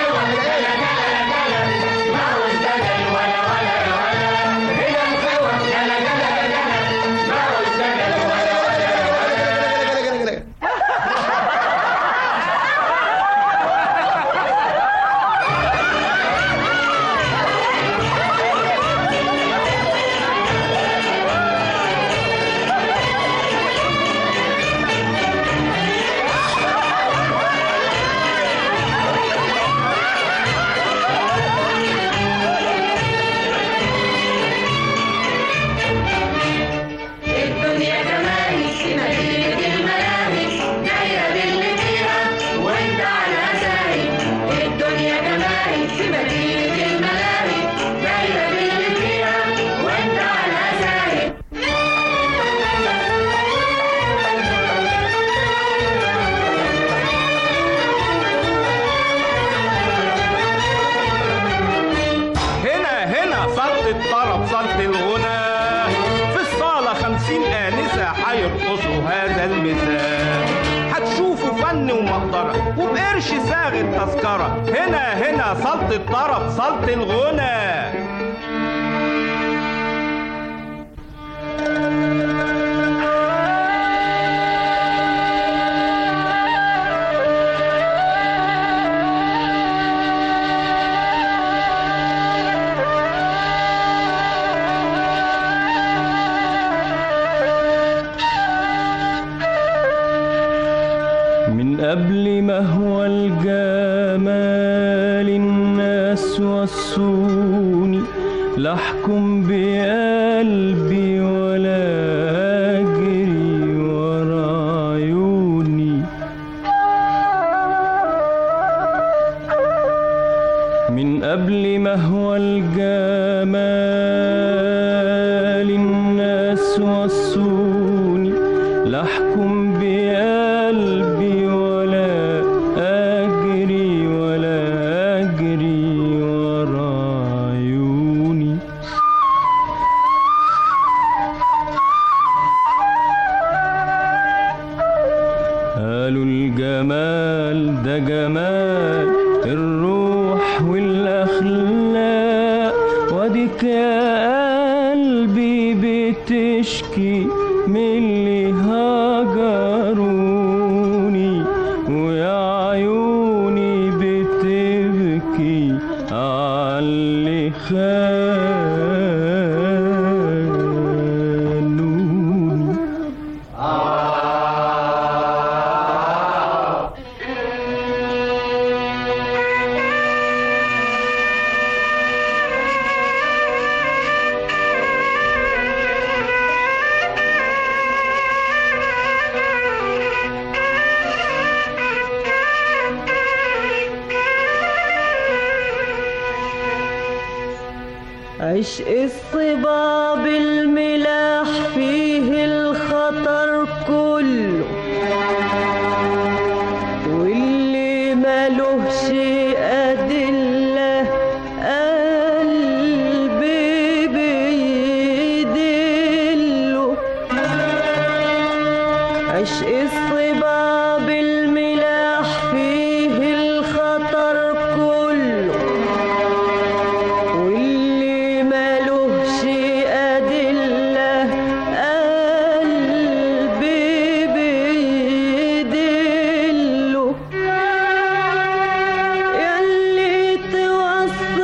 الدنيا جمالي في مدينة الملاهي دايرة باللي فيها وانت على أثري الدنيا جمالي في مدينة الملاهي دايرة باللي فيها وانت على أثري هنا هنا صلت الطرب صلت الغنى في الصالة خمسين آنسة هيرقصوا هذا المثال هتشوفوا فن ومقدرة وبقرش ساغ التذكرة هنا هنا صلت الطرب صلت الغنى من قبل ما هو الجمال الناس وصوني لا احكم بقلبي ولا اجري ورا عيوني من قبل ما هو الجمال الناس وصوني لا احكم بقلبي ولا اجري ولا اجري ورا عيوني قالوا الجمال ده جمال الروح والاخلاق واديك يا قلبي بتشكي من اللي هجروني ويا عيوني بتبكي عاللي خانوني عشق الصباب الملاح فيه الخطر كله واللي ملوش أدلة قلبي بيدله عشق الصبا بالملاح فيه الخطر كله واللي ملوش أدلة قلبي بيدله ياللي توصل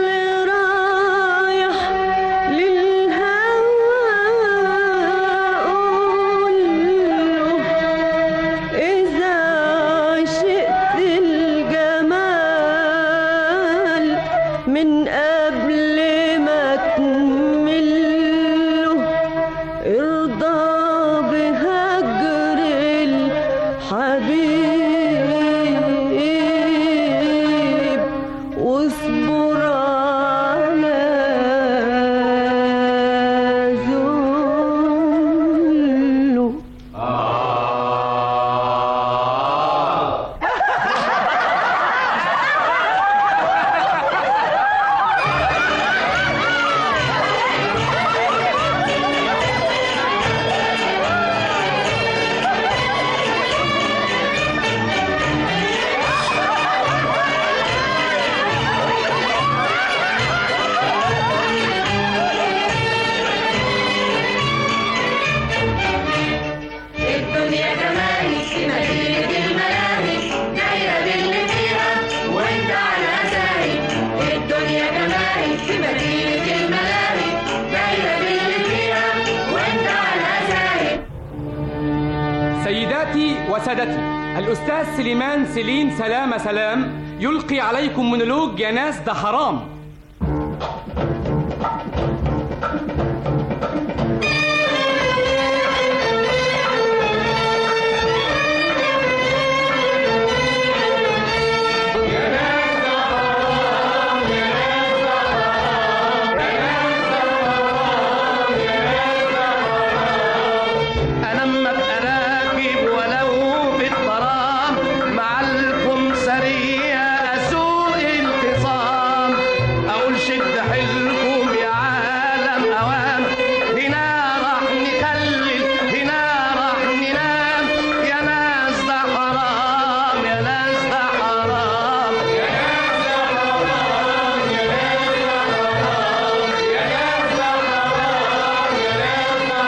رايح للهوى قوله إذا عشقت الجمال من قبل ما تمله ارضى بهجر الحبيب واصبر على ذله الدنيا جمالي في مدينة الملاهي دايرة باللي فيها وانت على اثاري الدنيا جمالي في مدينة الملاهي دايرة باللي فيها وانت على اثاري سيداتي وسادتي الأستاذ سليمان سليم سلام سلام يلقي عليكم مونولوج يا ناس ده حرام انا اما ابقى راكب ولو في الطرام مع الكمسارية اسوق الخصام اقول شد حيلكم يا عالم اوام هنا راح نخلل هنا راح ننام يا ناس ده حرام يا ناس ده حرام يا ناس ده حرام يا ناس ده حرام يا ناس ده حرام يا ناس ده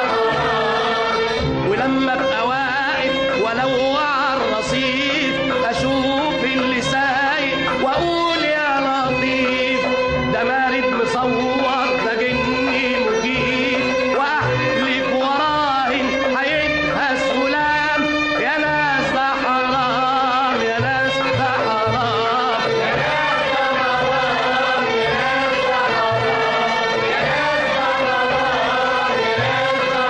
حرام ولما ابقى واقف ولو على الرصيف اشوف اللي سايق واقول يا لطيف ده مارد مصور ده جني مجيب واحلف وراهن هيدهس غلام يا ناس ده حرام يا ناس ده حرام يا ناس ده حرام يا ناس ده حرام يا ناس ده حرام يا ناس ده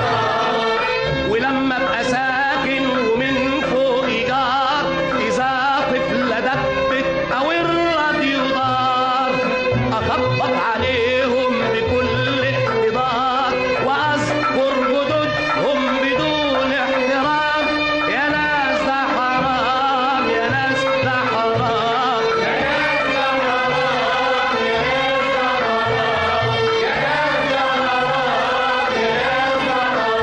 حرام ولما ابقى ساكن ومن فوق جار اذا طفل دبت او الراديو دار اخبط عليهم بكل اقتدار واذكر جدودهم بدون احترام يا ناس ده حرام يا ناس ده حرام يا ناس ده حرام يا ناس ده حرام يا ناس ده حرام يا ناس ده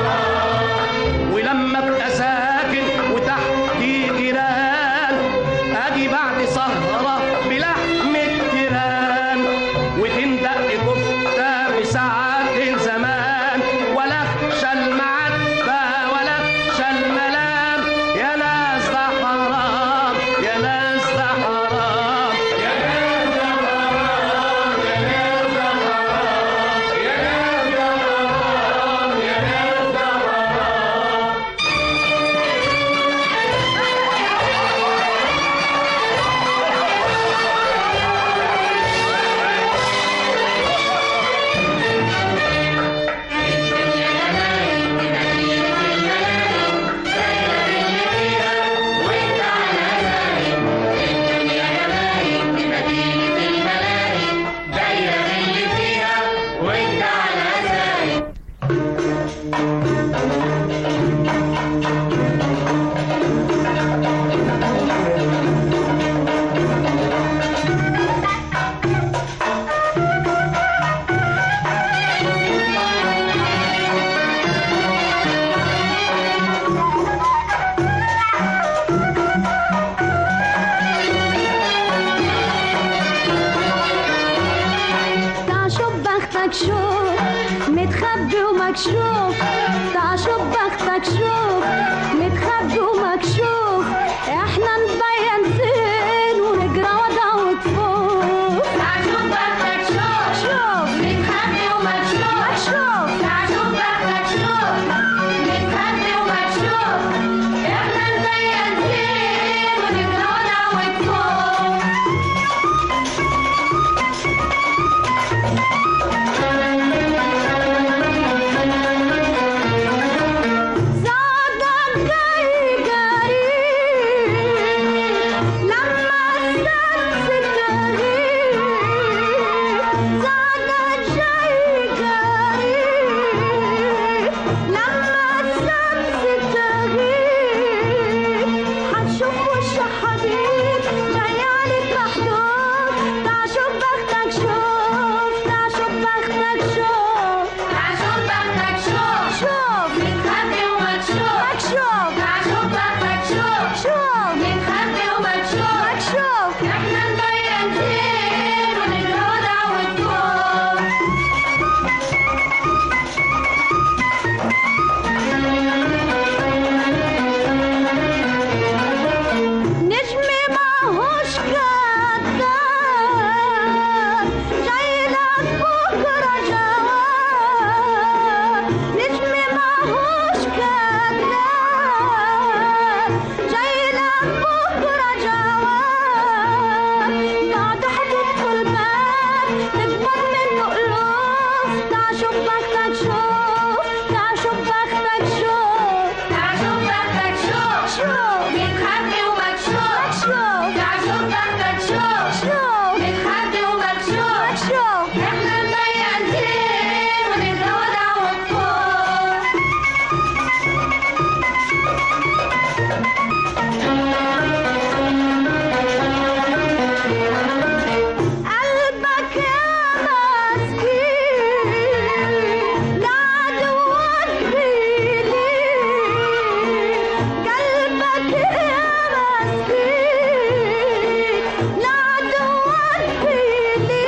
حرام ولما ابقى ساكن وتحتي جيران اجي بعد سهره بلحم التيران وتندق كفته بساعات زمان ولا اخشى المعدة ولا اخشى الملام يا ناس ده حرام يا ناس ده حرام يا ناس ده حرام يا ناس ده حرام يا ناس ده حرام يا ناس ده حرام ومكشوف متخبي ومكشوف تعال شوف بختك شوف متخبي ومكشوف احنا نبين زين ونجرى وضع وتفوق تعال شوف بختك شوف شوف متخبي ومكشوف مكشوف تعال شوف بختك شوف متخبي ومكشوف احنا نبين زين ونجرى وضع وتفوق صعدك جاي جري لما الشمس تغيب صعدك جاي جري لما الشمس تغيب هتشوف وش حبيب جاي عليك محبوب تعال شوف بختك شوف تعال شوف بختك شوف تعال شوف بختك شوف شوف متخبي ومكشوف مكشوف تعال شوف بختك شوف شوف متخبي ومكشوف مكشوف احنا نبين زين ونجرى وضع وتفوق نجمي ماهوش كذاب جاي لك بكرة جواب نجمي ماهوش كذاب جاي لك بكرة جواب بعد حتدخل باب تكبر منه قلوب تعال شوف بختك شوف تعال شوف بختك شوف تعال شوف بختك شوف شوف متخبي ومكشوف مكشوف تعال شوف بختك شوف شوف متخبي ومكشوف مكشوف احنا نبين زين ونجرى وضع وتفوق قلبك يا مسكين لعدوك بيدي قلبك يا مسكين لعدوك بيدي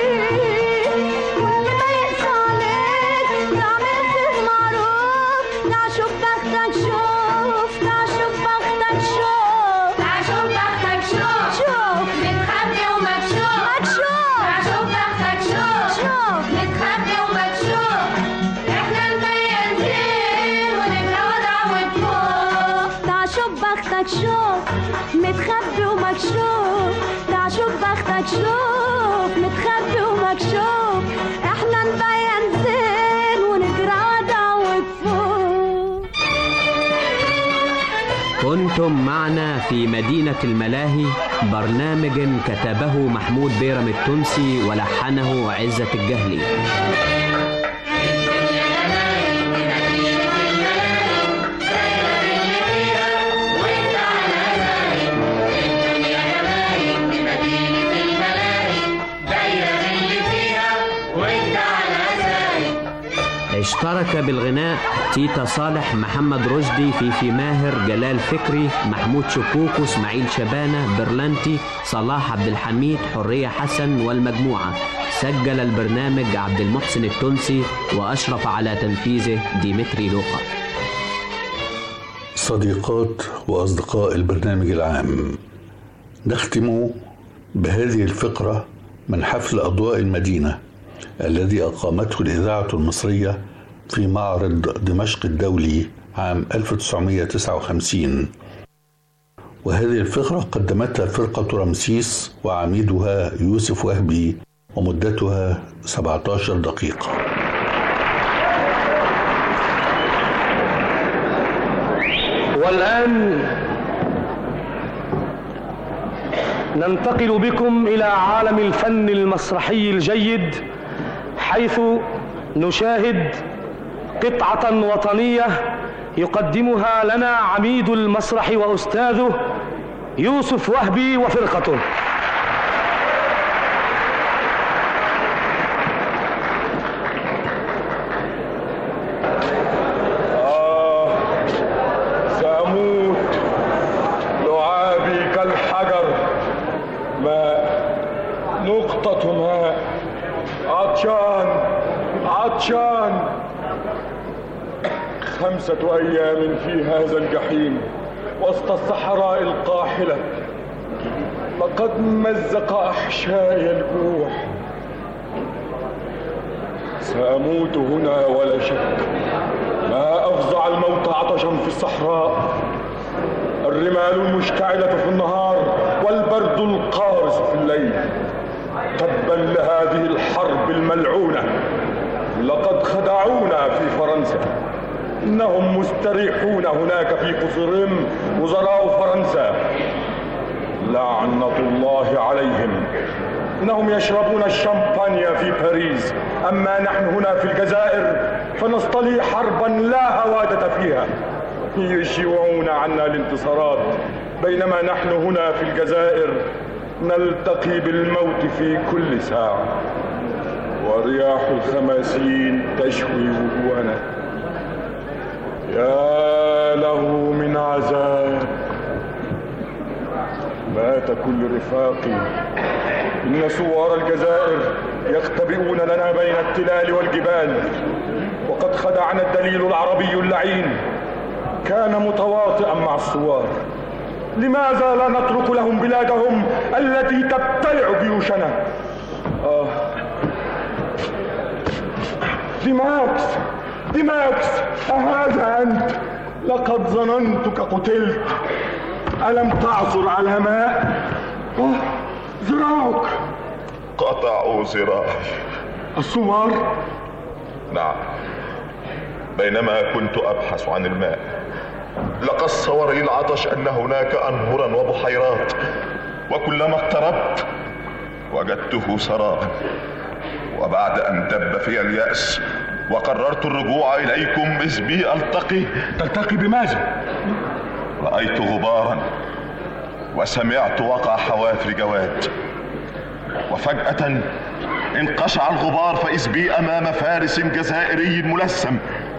كل ما يقسى عليك تعمل فيه معروف تعال شوف بختك شوف تعال شوف بختك شوف تعال شوف بختك شوف شوف متخبي ومكشوف مكشوف تعال شوف بختك شوف شوف متخبي ومكشوف احنا نبين زين ونجرى وضع وتفوق تعال شوف بختك شوف متخبي ومكشوف تعال شوف بختك شوف متخبي ومكشوف احنا نبين زين ونجرى وضع وتفوق كنتم معنا في مدينة الملاهي برنامج كتبه محمود بيرم التونسي ولحنه عزة الجهلي اشترك بالغناء تيتا صالح محمد رشدي فيفي ماهر جلال فكري محمود شكوكو اسماعيل شبانة برلانتي صلاح عبد الحميد حرية حسن والمجموعة سجل البرنامج عبد المحسن التونسي وأشرف على تنفيذه ديمتري لوقا صديقات وأصدقاء البرنامج العام نختم بهذه الفقرة من حفل أضواء المدينة الذي أقامته الإذاعة المصرية في معرض دمشق الدولي عام 1959 وهذه الفقرة قدمتها فرقة رمسيس وعميدها يوسف وهبي ومدتها 17 دقيقة والآن ننتقل بكم إلى عالم الفن المسرحي الجيد حيث نشاهد قطعة وطنية يقدمها لنا عميد المسرح وأستاذه يوسف وهبي وفرقته سأموت لعابي كالحجر ماء نقطة ماء عطشان خمسة أيام في هذا الجحيم وسط الصحراء القاحلة لقد مزق أحشائي الجوع سأموت هنا ولا شك ما أفظع الموت عطشا في الصحراء الرمال المشتعلة في النهار والبرد القارس في الليل تبا لهذه الحرب الملعونة لقد خدعونا في فرنسا إنهم مستريحون هناك في قصرهم وزراء فرنسا لعنة الله عليهم إنهم يشربون الشمبانيا في باريس أما نحن هنا في الجزائر فنصطلي حربا لا هوادة فيها يشيعون عنا الانتصارات بينما نحن هنا في الجزائر نلتقي بالموت في كل ساعة ورياح الخماسين تشوي وجوهنا يا له من عذاب مات كل رفاقي إن ثوار الجزائر يختبئون لنا بين التلال والجبال وقد خدعنا الدليل العربي اللعين كان متواطئا مع الثوار لماذا لا نترك لهم بلادهم التي تبتلع جيوشنا آه. ديماكس ديماكس أهذا أنت لقد ظننتك قتلت ألم تعثر على ماء آه. ذراعك قطعوا ذراعي الثوار نعم بينما كنت أبحث عن الماء لقد صورني العطش أن هناك أنهرا وبحيرات وكلما اقتربت وجدته سرابا وبعد أن دب في اليأس وقررت الرجوع إليكم إذ بي ألتقي تلتقي بماذا؟ رأيت غبارا وسمعت وقع حوافر جواد وفجأة انقشع الغبار فإذ بي أمام فارس جزائري ملثم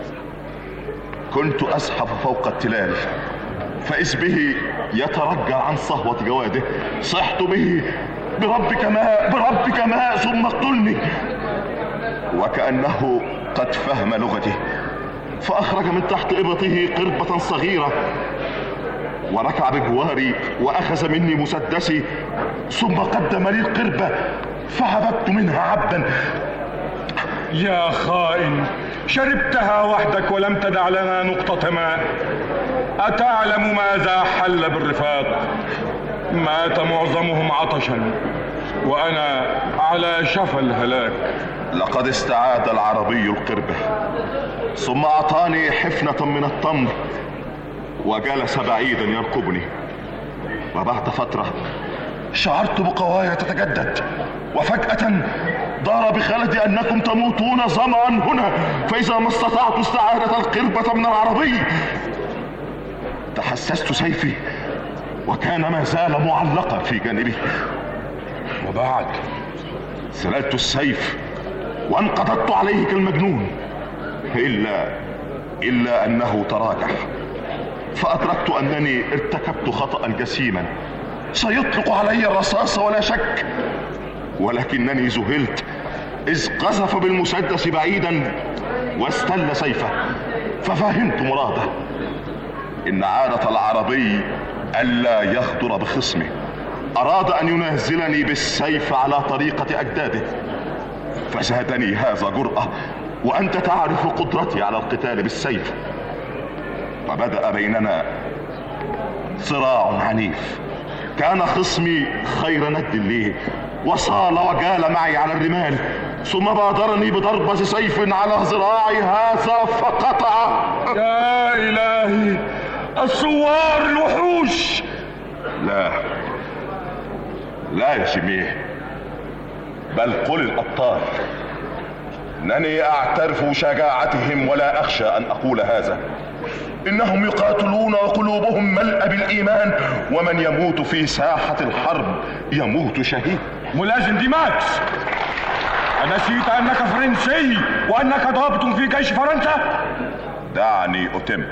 كنت أزحف فوق التلال فإذ به يترجى عن صهوة جواده صحت به بربك ماء بربك ماء ثم اقتلني وكأنه قد فهم لغتي فأخرج من تحت إبطه قربة صغيرة وركع بجواري وأخذ مني مسدسي ثم قدم لي القربة فهبت منها عبدا يا خائن شربتها وحدك ولم تدع لنا نقطة ماء أتعلم ماذا حل بالرفاق مات معظمهم عطشا وأنا على شفا الهلاك لقد استعاد العربي القربة ثم أعطاني حفنة من التمر وجلس بعيدا يرقبني وبعد فترة شعرت بقوايا تتجدد وفجأة دار بخلدي أنكم تموتون ظمأ هنا فإذا ما استطعت استعادة القربة من العربي تحسست سيفي وكان ما زال معلقا في جانبي وبعد سللت السيف وانقضضت عليه كالمجنون إلا إلا أنه تراجع فأدركت أنني ارتكبت خطأ جسيما سيطلق علي الرصاص ولا شك ولكنني ذهلت إذ قذف بالمسدس بعيدا واستل سيفه ففهمت مراده إن عادة العربي ألا يغدر بخصمه أراد أن ينازلني بالسيف على طريقة أجداده فزادني هذا جرأة وأنت تعرف قدرتي على القتال بالسيف فبدأ بيننا صراع عنيف كان خصمي خير ند لي وصال وجال معي على الرمال ثم بادرني بضربة سيف على ذراعي هذا فقطع يا إلهي الثوار الوحوش لا لا يا شميه بل قل الأبطال انني اعترف شجاعتهم ولا اخشى ان اقول هذا انهم يقاتلون وقلوبهم ملأ بالايمان ومن يموت في ساحة الحرب يموت شهيد ملازم ديماكس أنسيت أنك فرنسي وأنك ضابط في جيش فرنسا؟ دعني أتم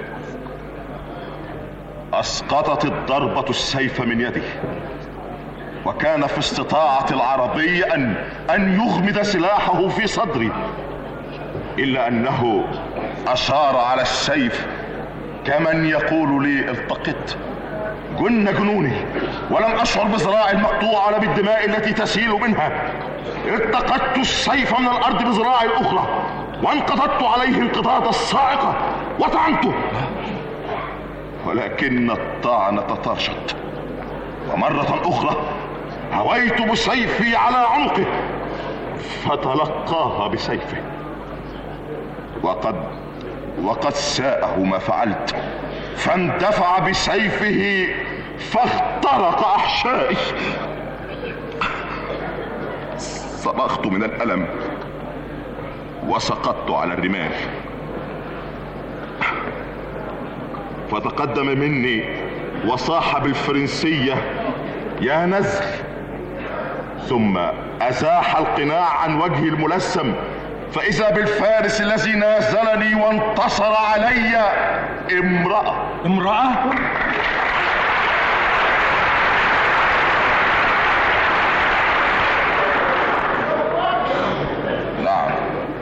أسقطت الضربة السيف من يدي وكان في استطاعة العربي أن أن يغمد سلاحه في صدري إلا أنه أشار على السيف كمن يقول لي التقط جن جنوني ولم أشعر بذراعي المقطوعة ولا بالدماء التي تسيل منها التقطت السيف من الأرض بذراعي الأخرى وانقضضت عليه انقضاض الصاعقة وطعنته ولكن الطعنة طرشت ومرة أخرى هويت بسيفي على عنقه فتلقاها بسيفه وقد وقد ساءه ما فعلت فاندفع بسيفه فاخترق احشائي صرخت من الالم وسقطت على الرمال فتقدم مني وصاح بالفرنسيه يا نزل ثم ازاح القناع عن وجهي الملثم فاذا بالفارس الذي نازلني وانتصر علي امراه امراه نعم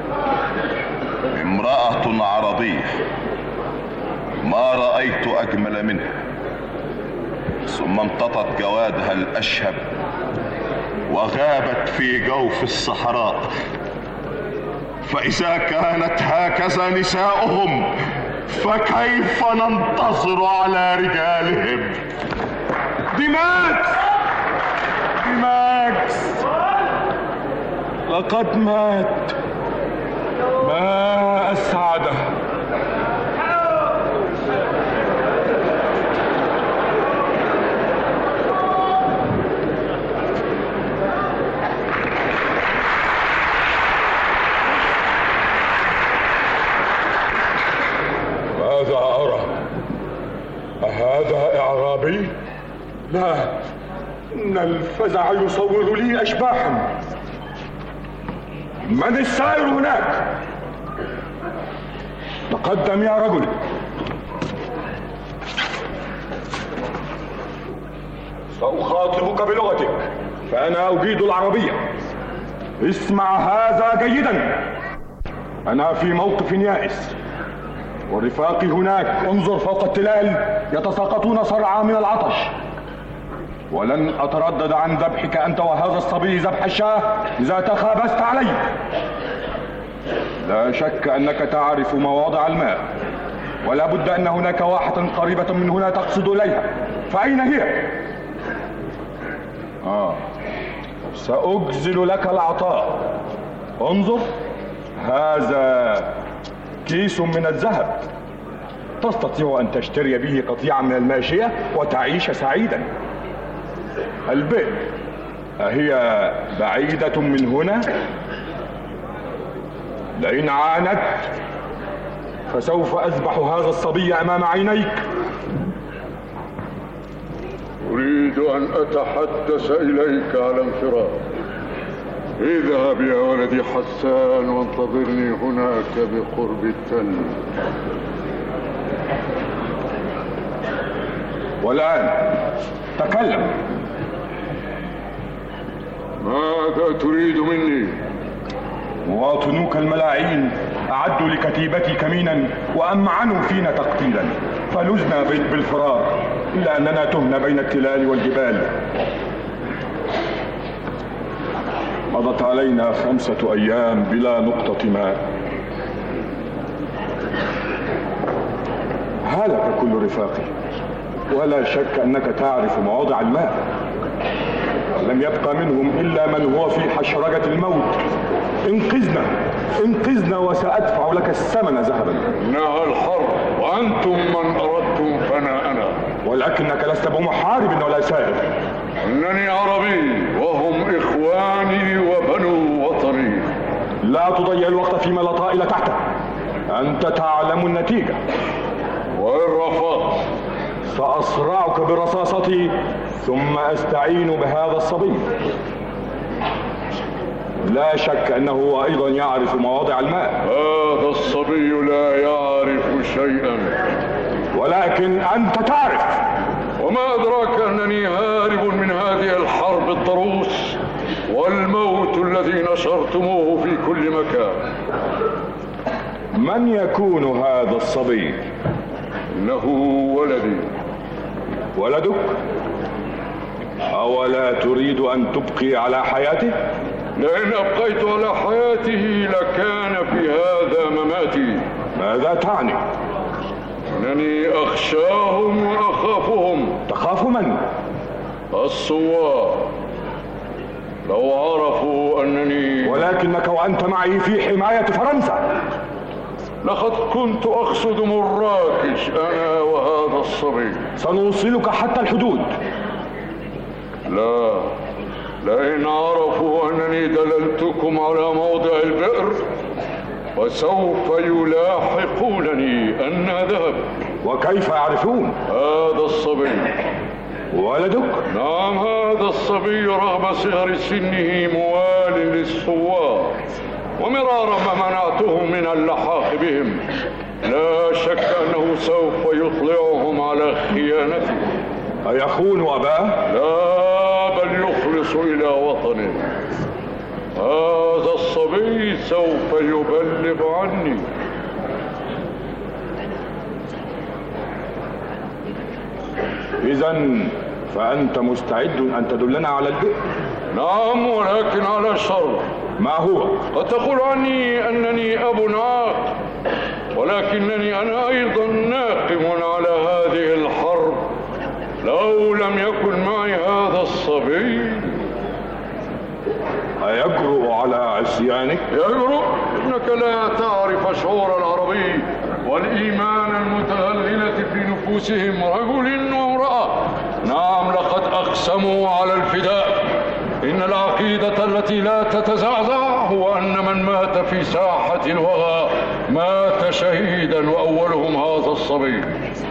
امراه عربيه ما رايت اجمل منها ثم امتطت جوادها الاشهب وغابت في جوف الصحراء فاذا كانت هكذا نساؤهم فكيف ننتصر على رجالهم ديماكس ديماكس لقد مات ما أسعده ماذا أرى؟ أهذا إعرابي؟ لا إن الفزع يصور لي أشباحا من السائر هناك؟ تقدم يا رجل سأخاطبك بلغتك فأنا أجيد العربية اسمع هذا جيدا أنا في موقف يائس ورفاقي هناك انظر فوق التلال يتساقطون صرعى من العطش ولن أتردد عن ذبحك أنت وهذا الصبي ذبح الشاه إذا تخابست علي لا شك أنك تعرف مواضع الماء ولا بد أن هناك واحة قريبة من هنا تقصد إليها فأين هي؟ آه سأجزل لك العطاء انظر هذا كيس من الذهب تستطيع أن تشتري به قطيعا من الماشية وتعيش سعيدا البئر أهي بعيدة من هنا؟ لئن عانت فسوف أذبح هذا الصبي أمام عينيك أريد أن أتحدث إليك على انفراد اذهب يا ولدي حسان وانتظرني هناك بقرب التل والآن تكلم ماذا تريد مني؟ مواطنوك الملاعين أعدوا لكتيبتي كمينا وأمعنوا فينا تقتيلا فلزنا بيت بالفرار إلا أننا تهنا بين التلال والجبال مضت علينا خمسة أيام بلا نقطة ماء هلك كل رفاقي ولا شك أنك تعرف مواضع الماء لم يبقى منهم إلا من هو في حشرجة الموت انقذنا انقذنا وسأدفع لك الثمن ذهبا إنها الحرب وأنتم من أردتم فأنا أنا ولكنك لست بمحارب ولا سائر إنني عربي وهم إخواني وبنو وطني لا تضيع الوقت فيما لا طائل تحته أنت تعلم النتيجة وإن رفضت سأصرعك برصاصتي ثم أستعين بهذا الصبي لا شك أنه هو أيضا يعرف مواضع الماء هذا الصبي لا يعرف شيئا ولكن أنت تعرف وما أدراك أنني هارب من هذه الحرب الضروس والموت الذي نشرتموه في كل مكان من يكون هذا الصبي؟ إن إنه ولدي ولدك أولا تريد أن تبقي على حياته لئن أبقيت على حياته لكان في هذا مماتي ماذا تعني أنني أخشاهم وأخافهم تخاف من الصوار لو عرفوا أنني ولكنك وأنت معي في حماية فرنسا لقد كنت أقصد مراكش أنا وهذا الصبي سنوصلك حتى الحدود لا لئن عرفوا أنني دللتكم على موضع البئر وسوف يلاحقونني أن ذهب وكيف يعرفون هذا الصبي ولدك نعم هذا الصبي رغم صغر سنه موال للثوار ومرارا ما منعته من اللحاق بهم لا شك أنه سوف يطلعهم على خيانته أيخون أباه؟ لا بل يخلص إلى وطنه هذا الصبي سوف يبلغ عني إذا فأنت مستعد أن تدلنا على البئر نعم ولكن على شرط ما هو؟ قد تقول عني أنني أب عاق ولكنني أنا أيضا ناقم على هذه الحرب لو لم يكن معي هذا الصبي أيجرؤ على عصيانك؟ يجرؤ إنك لا تعرف شعور العربي والإيمان المتهللة في نفوسهم رجل وامرأة نعم لقد أقسموا على الفداء إن العقيدة التي لا تتزعزع هو أن من مات في ساحة الوغى مات شهيدا وأولهم هذا الصبي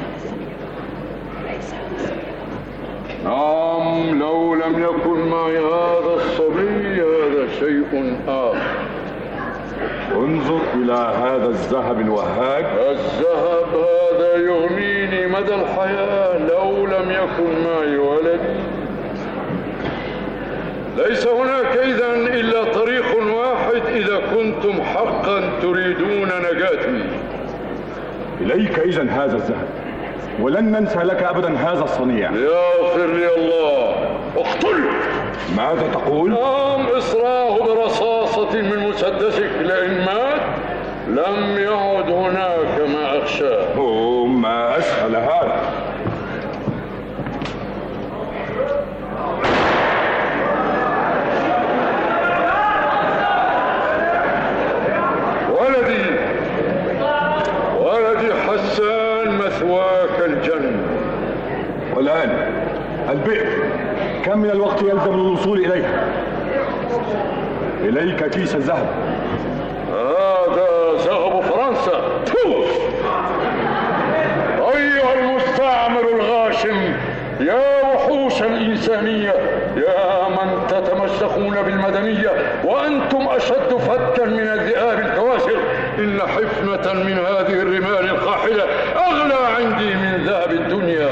نعم لو لم يكن معي هذا الصبي هذا شيء آخر انظر إلى هذا الذهب الوهاج الذهب هذا يغنيني مدى الحياة لو لم يكن معي ولدي ليس هناك إذا إلا طريق واحد إذا كنتم حقا تريدون نجاتي إليك إذا هذا الذهب ولن ننسى لك أبدا هذا الصنيع يغفر لي الله اقتله ماذا تقول؟ نعم اصراه برصاصة من مسدسك لئن مات لم يعد هناك ما أخشاه أوه ما أسهل هذا ولدي ولدي حسان مثواك الجنة والآن البئر كم من الوقت يلزم للوصول إليها إليك كيس الذهب هذا ذهب فرنسا تو! أيها المستعمر الغاشم يا وحوش الإنسانية يا من تتمسخون بالمدنية وأنتم أشد فتا من الذئاب الكواسر إن حفنة من هذه الرمال القاحلة أغلى عندي من ذهب الدنيا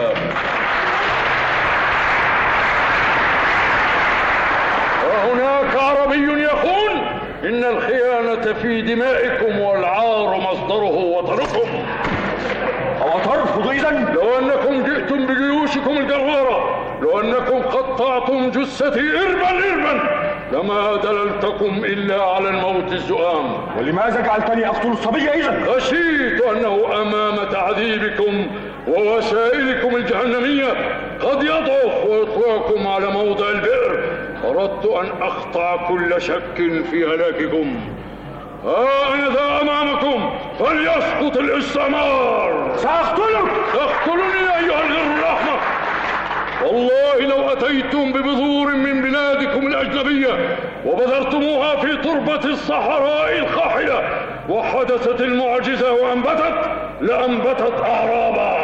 وهناك عربي يخون إن الخيانة في دمائكم والعار مصدره وطنكم أو ترفض إذا لو أنكم جئتم بجيوشكم الجرارة لو أنكم قطعتم جثتي إربا إربا لما دللتكم إلا على الموت الزؤام ولماذا جعلتني أقتل الصبي إذا؟ خشيت أنه أمام تعذيبكم ووسائلكم الجهنمية قد يضعف ويطواكم على موضع البئر أردت أن أقطع كل شك في هلاككم ها أنا ذا أمامكم فليسقط الاستعمار سأقتلك تقتلني أيها الغر الأحمق والله لو أتيتم ببذور من بلادكم الأجنبية وبذرتموها في تربة الصحراء القاحلة وحدثت المعجزة وأنبتت لأنبتت أعرابا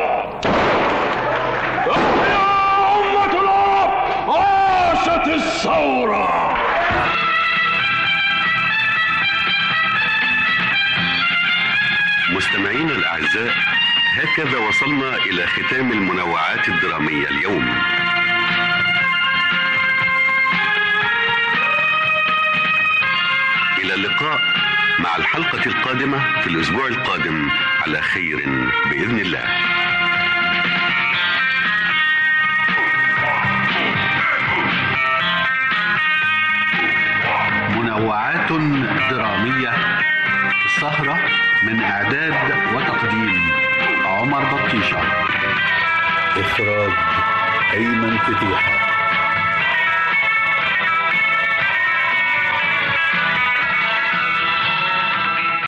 يا أمة العرب عاشت الثورة مستمعينا الأعزاء هكذا وصلنا إلى ختام المنوعات الدرامية اليوم إلى اللقاء مع الحلقة القادمة في الأسبوع القادم على خير بإذن الله منوعات درامية سهرة من إعداد وتقديم عمر بطيشة إخراج أيمن فتيحة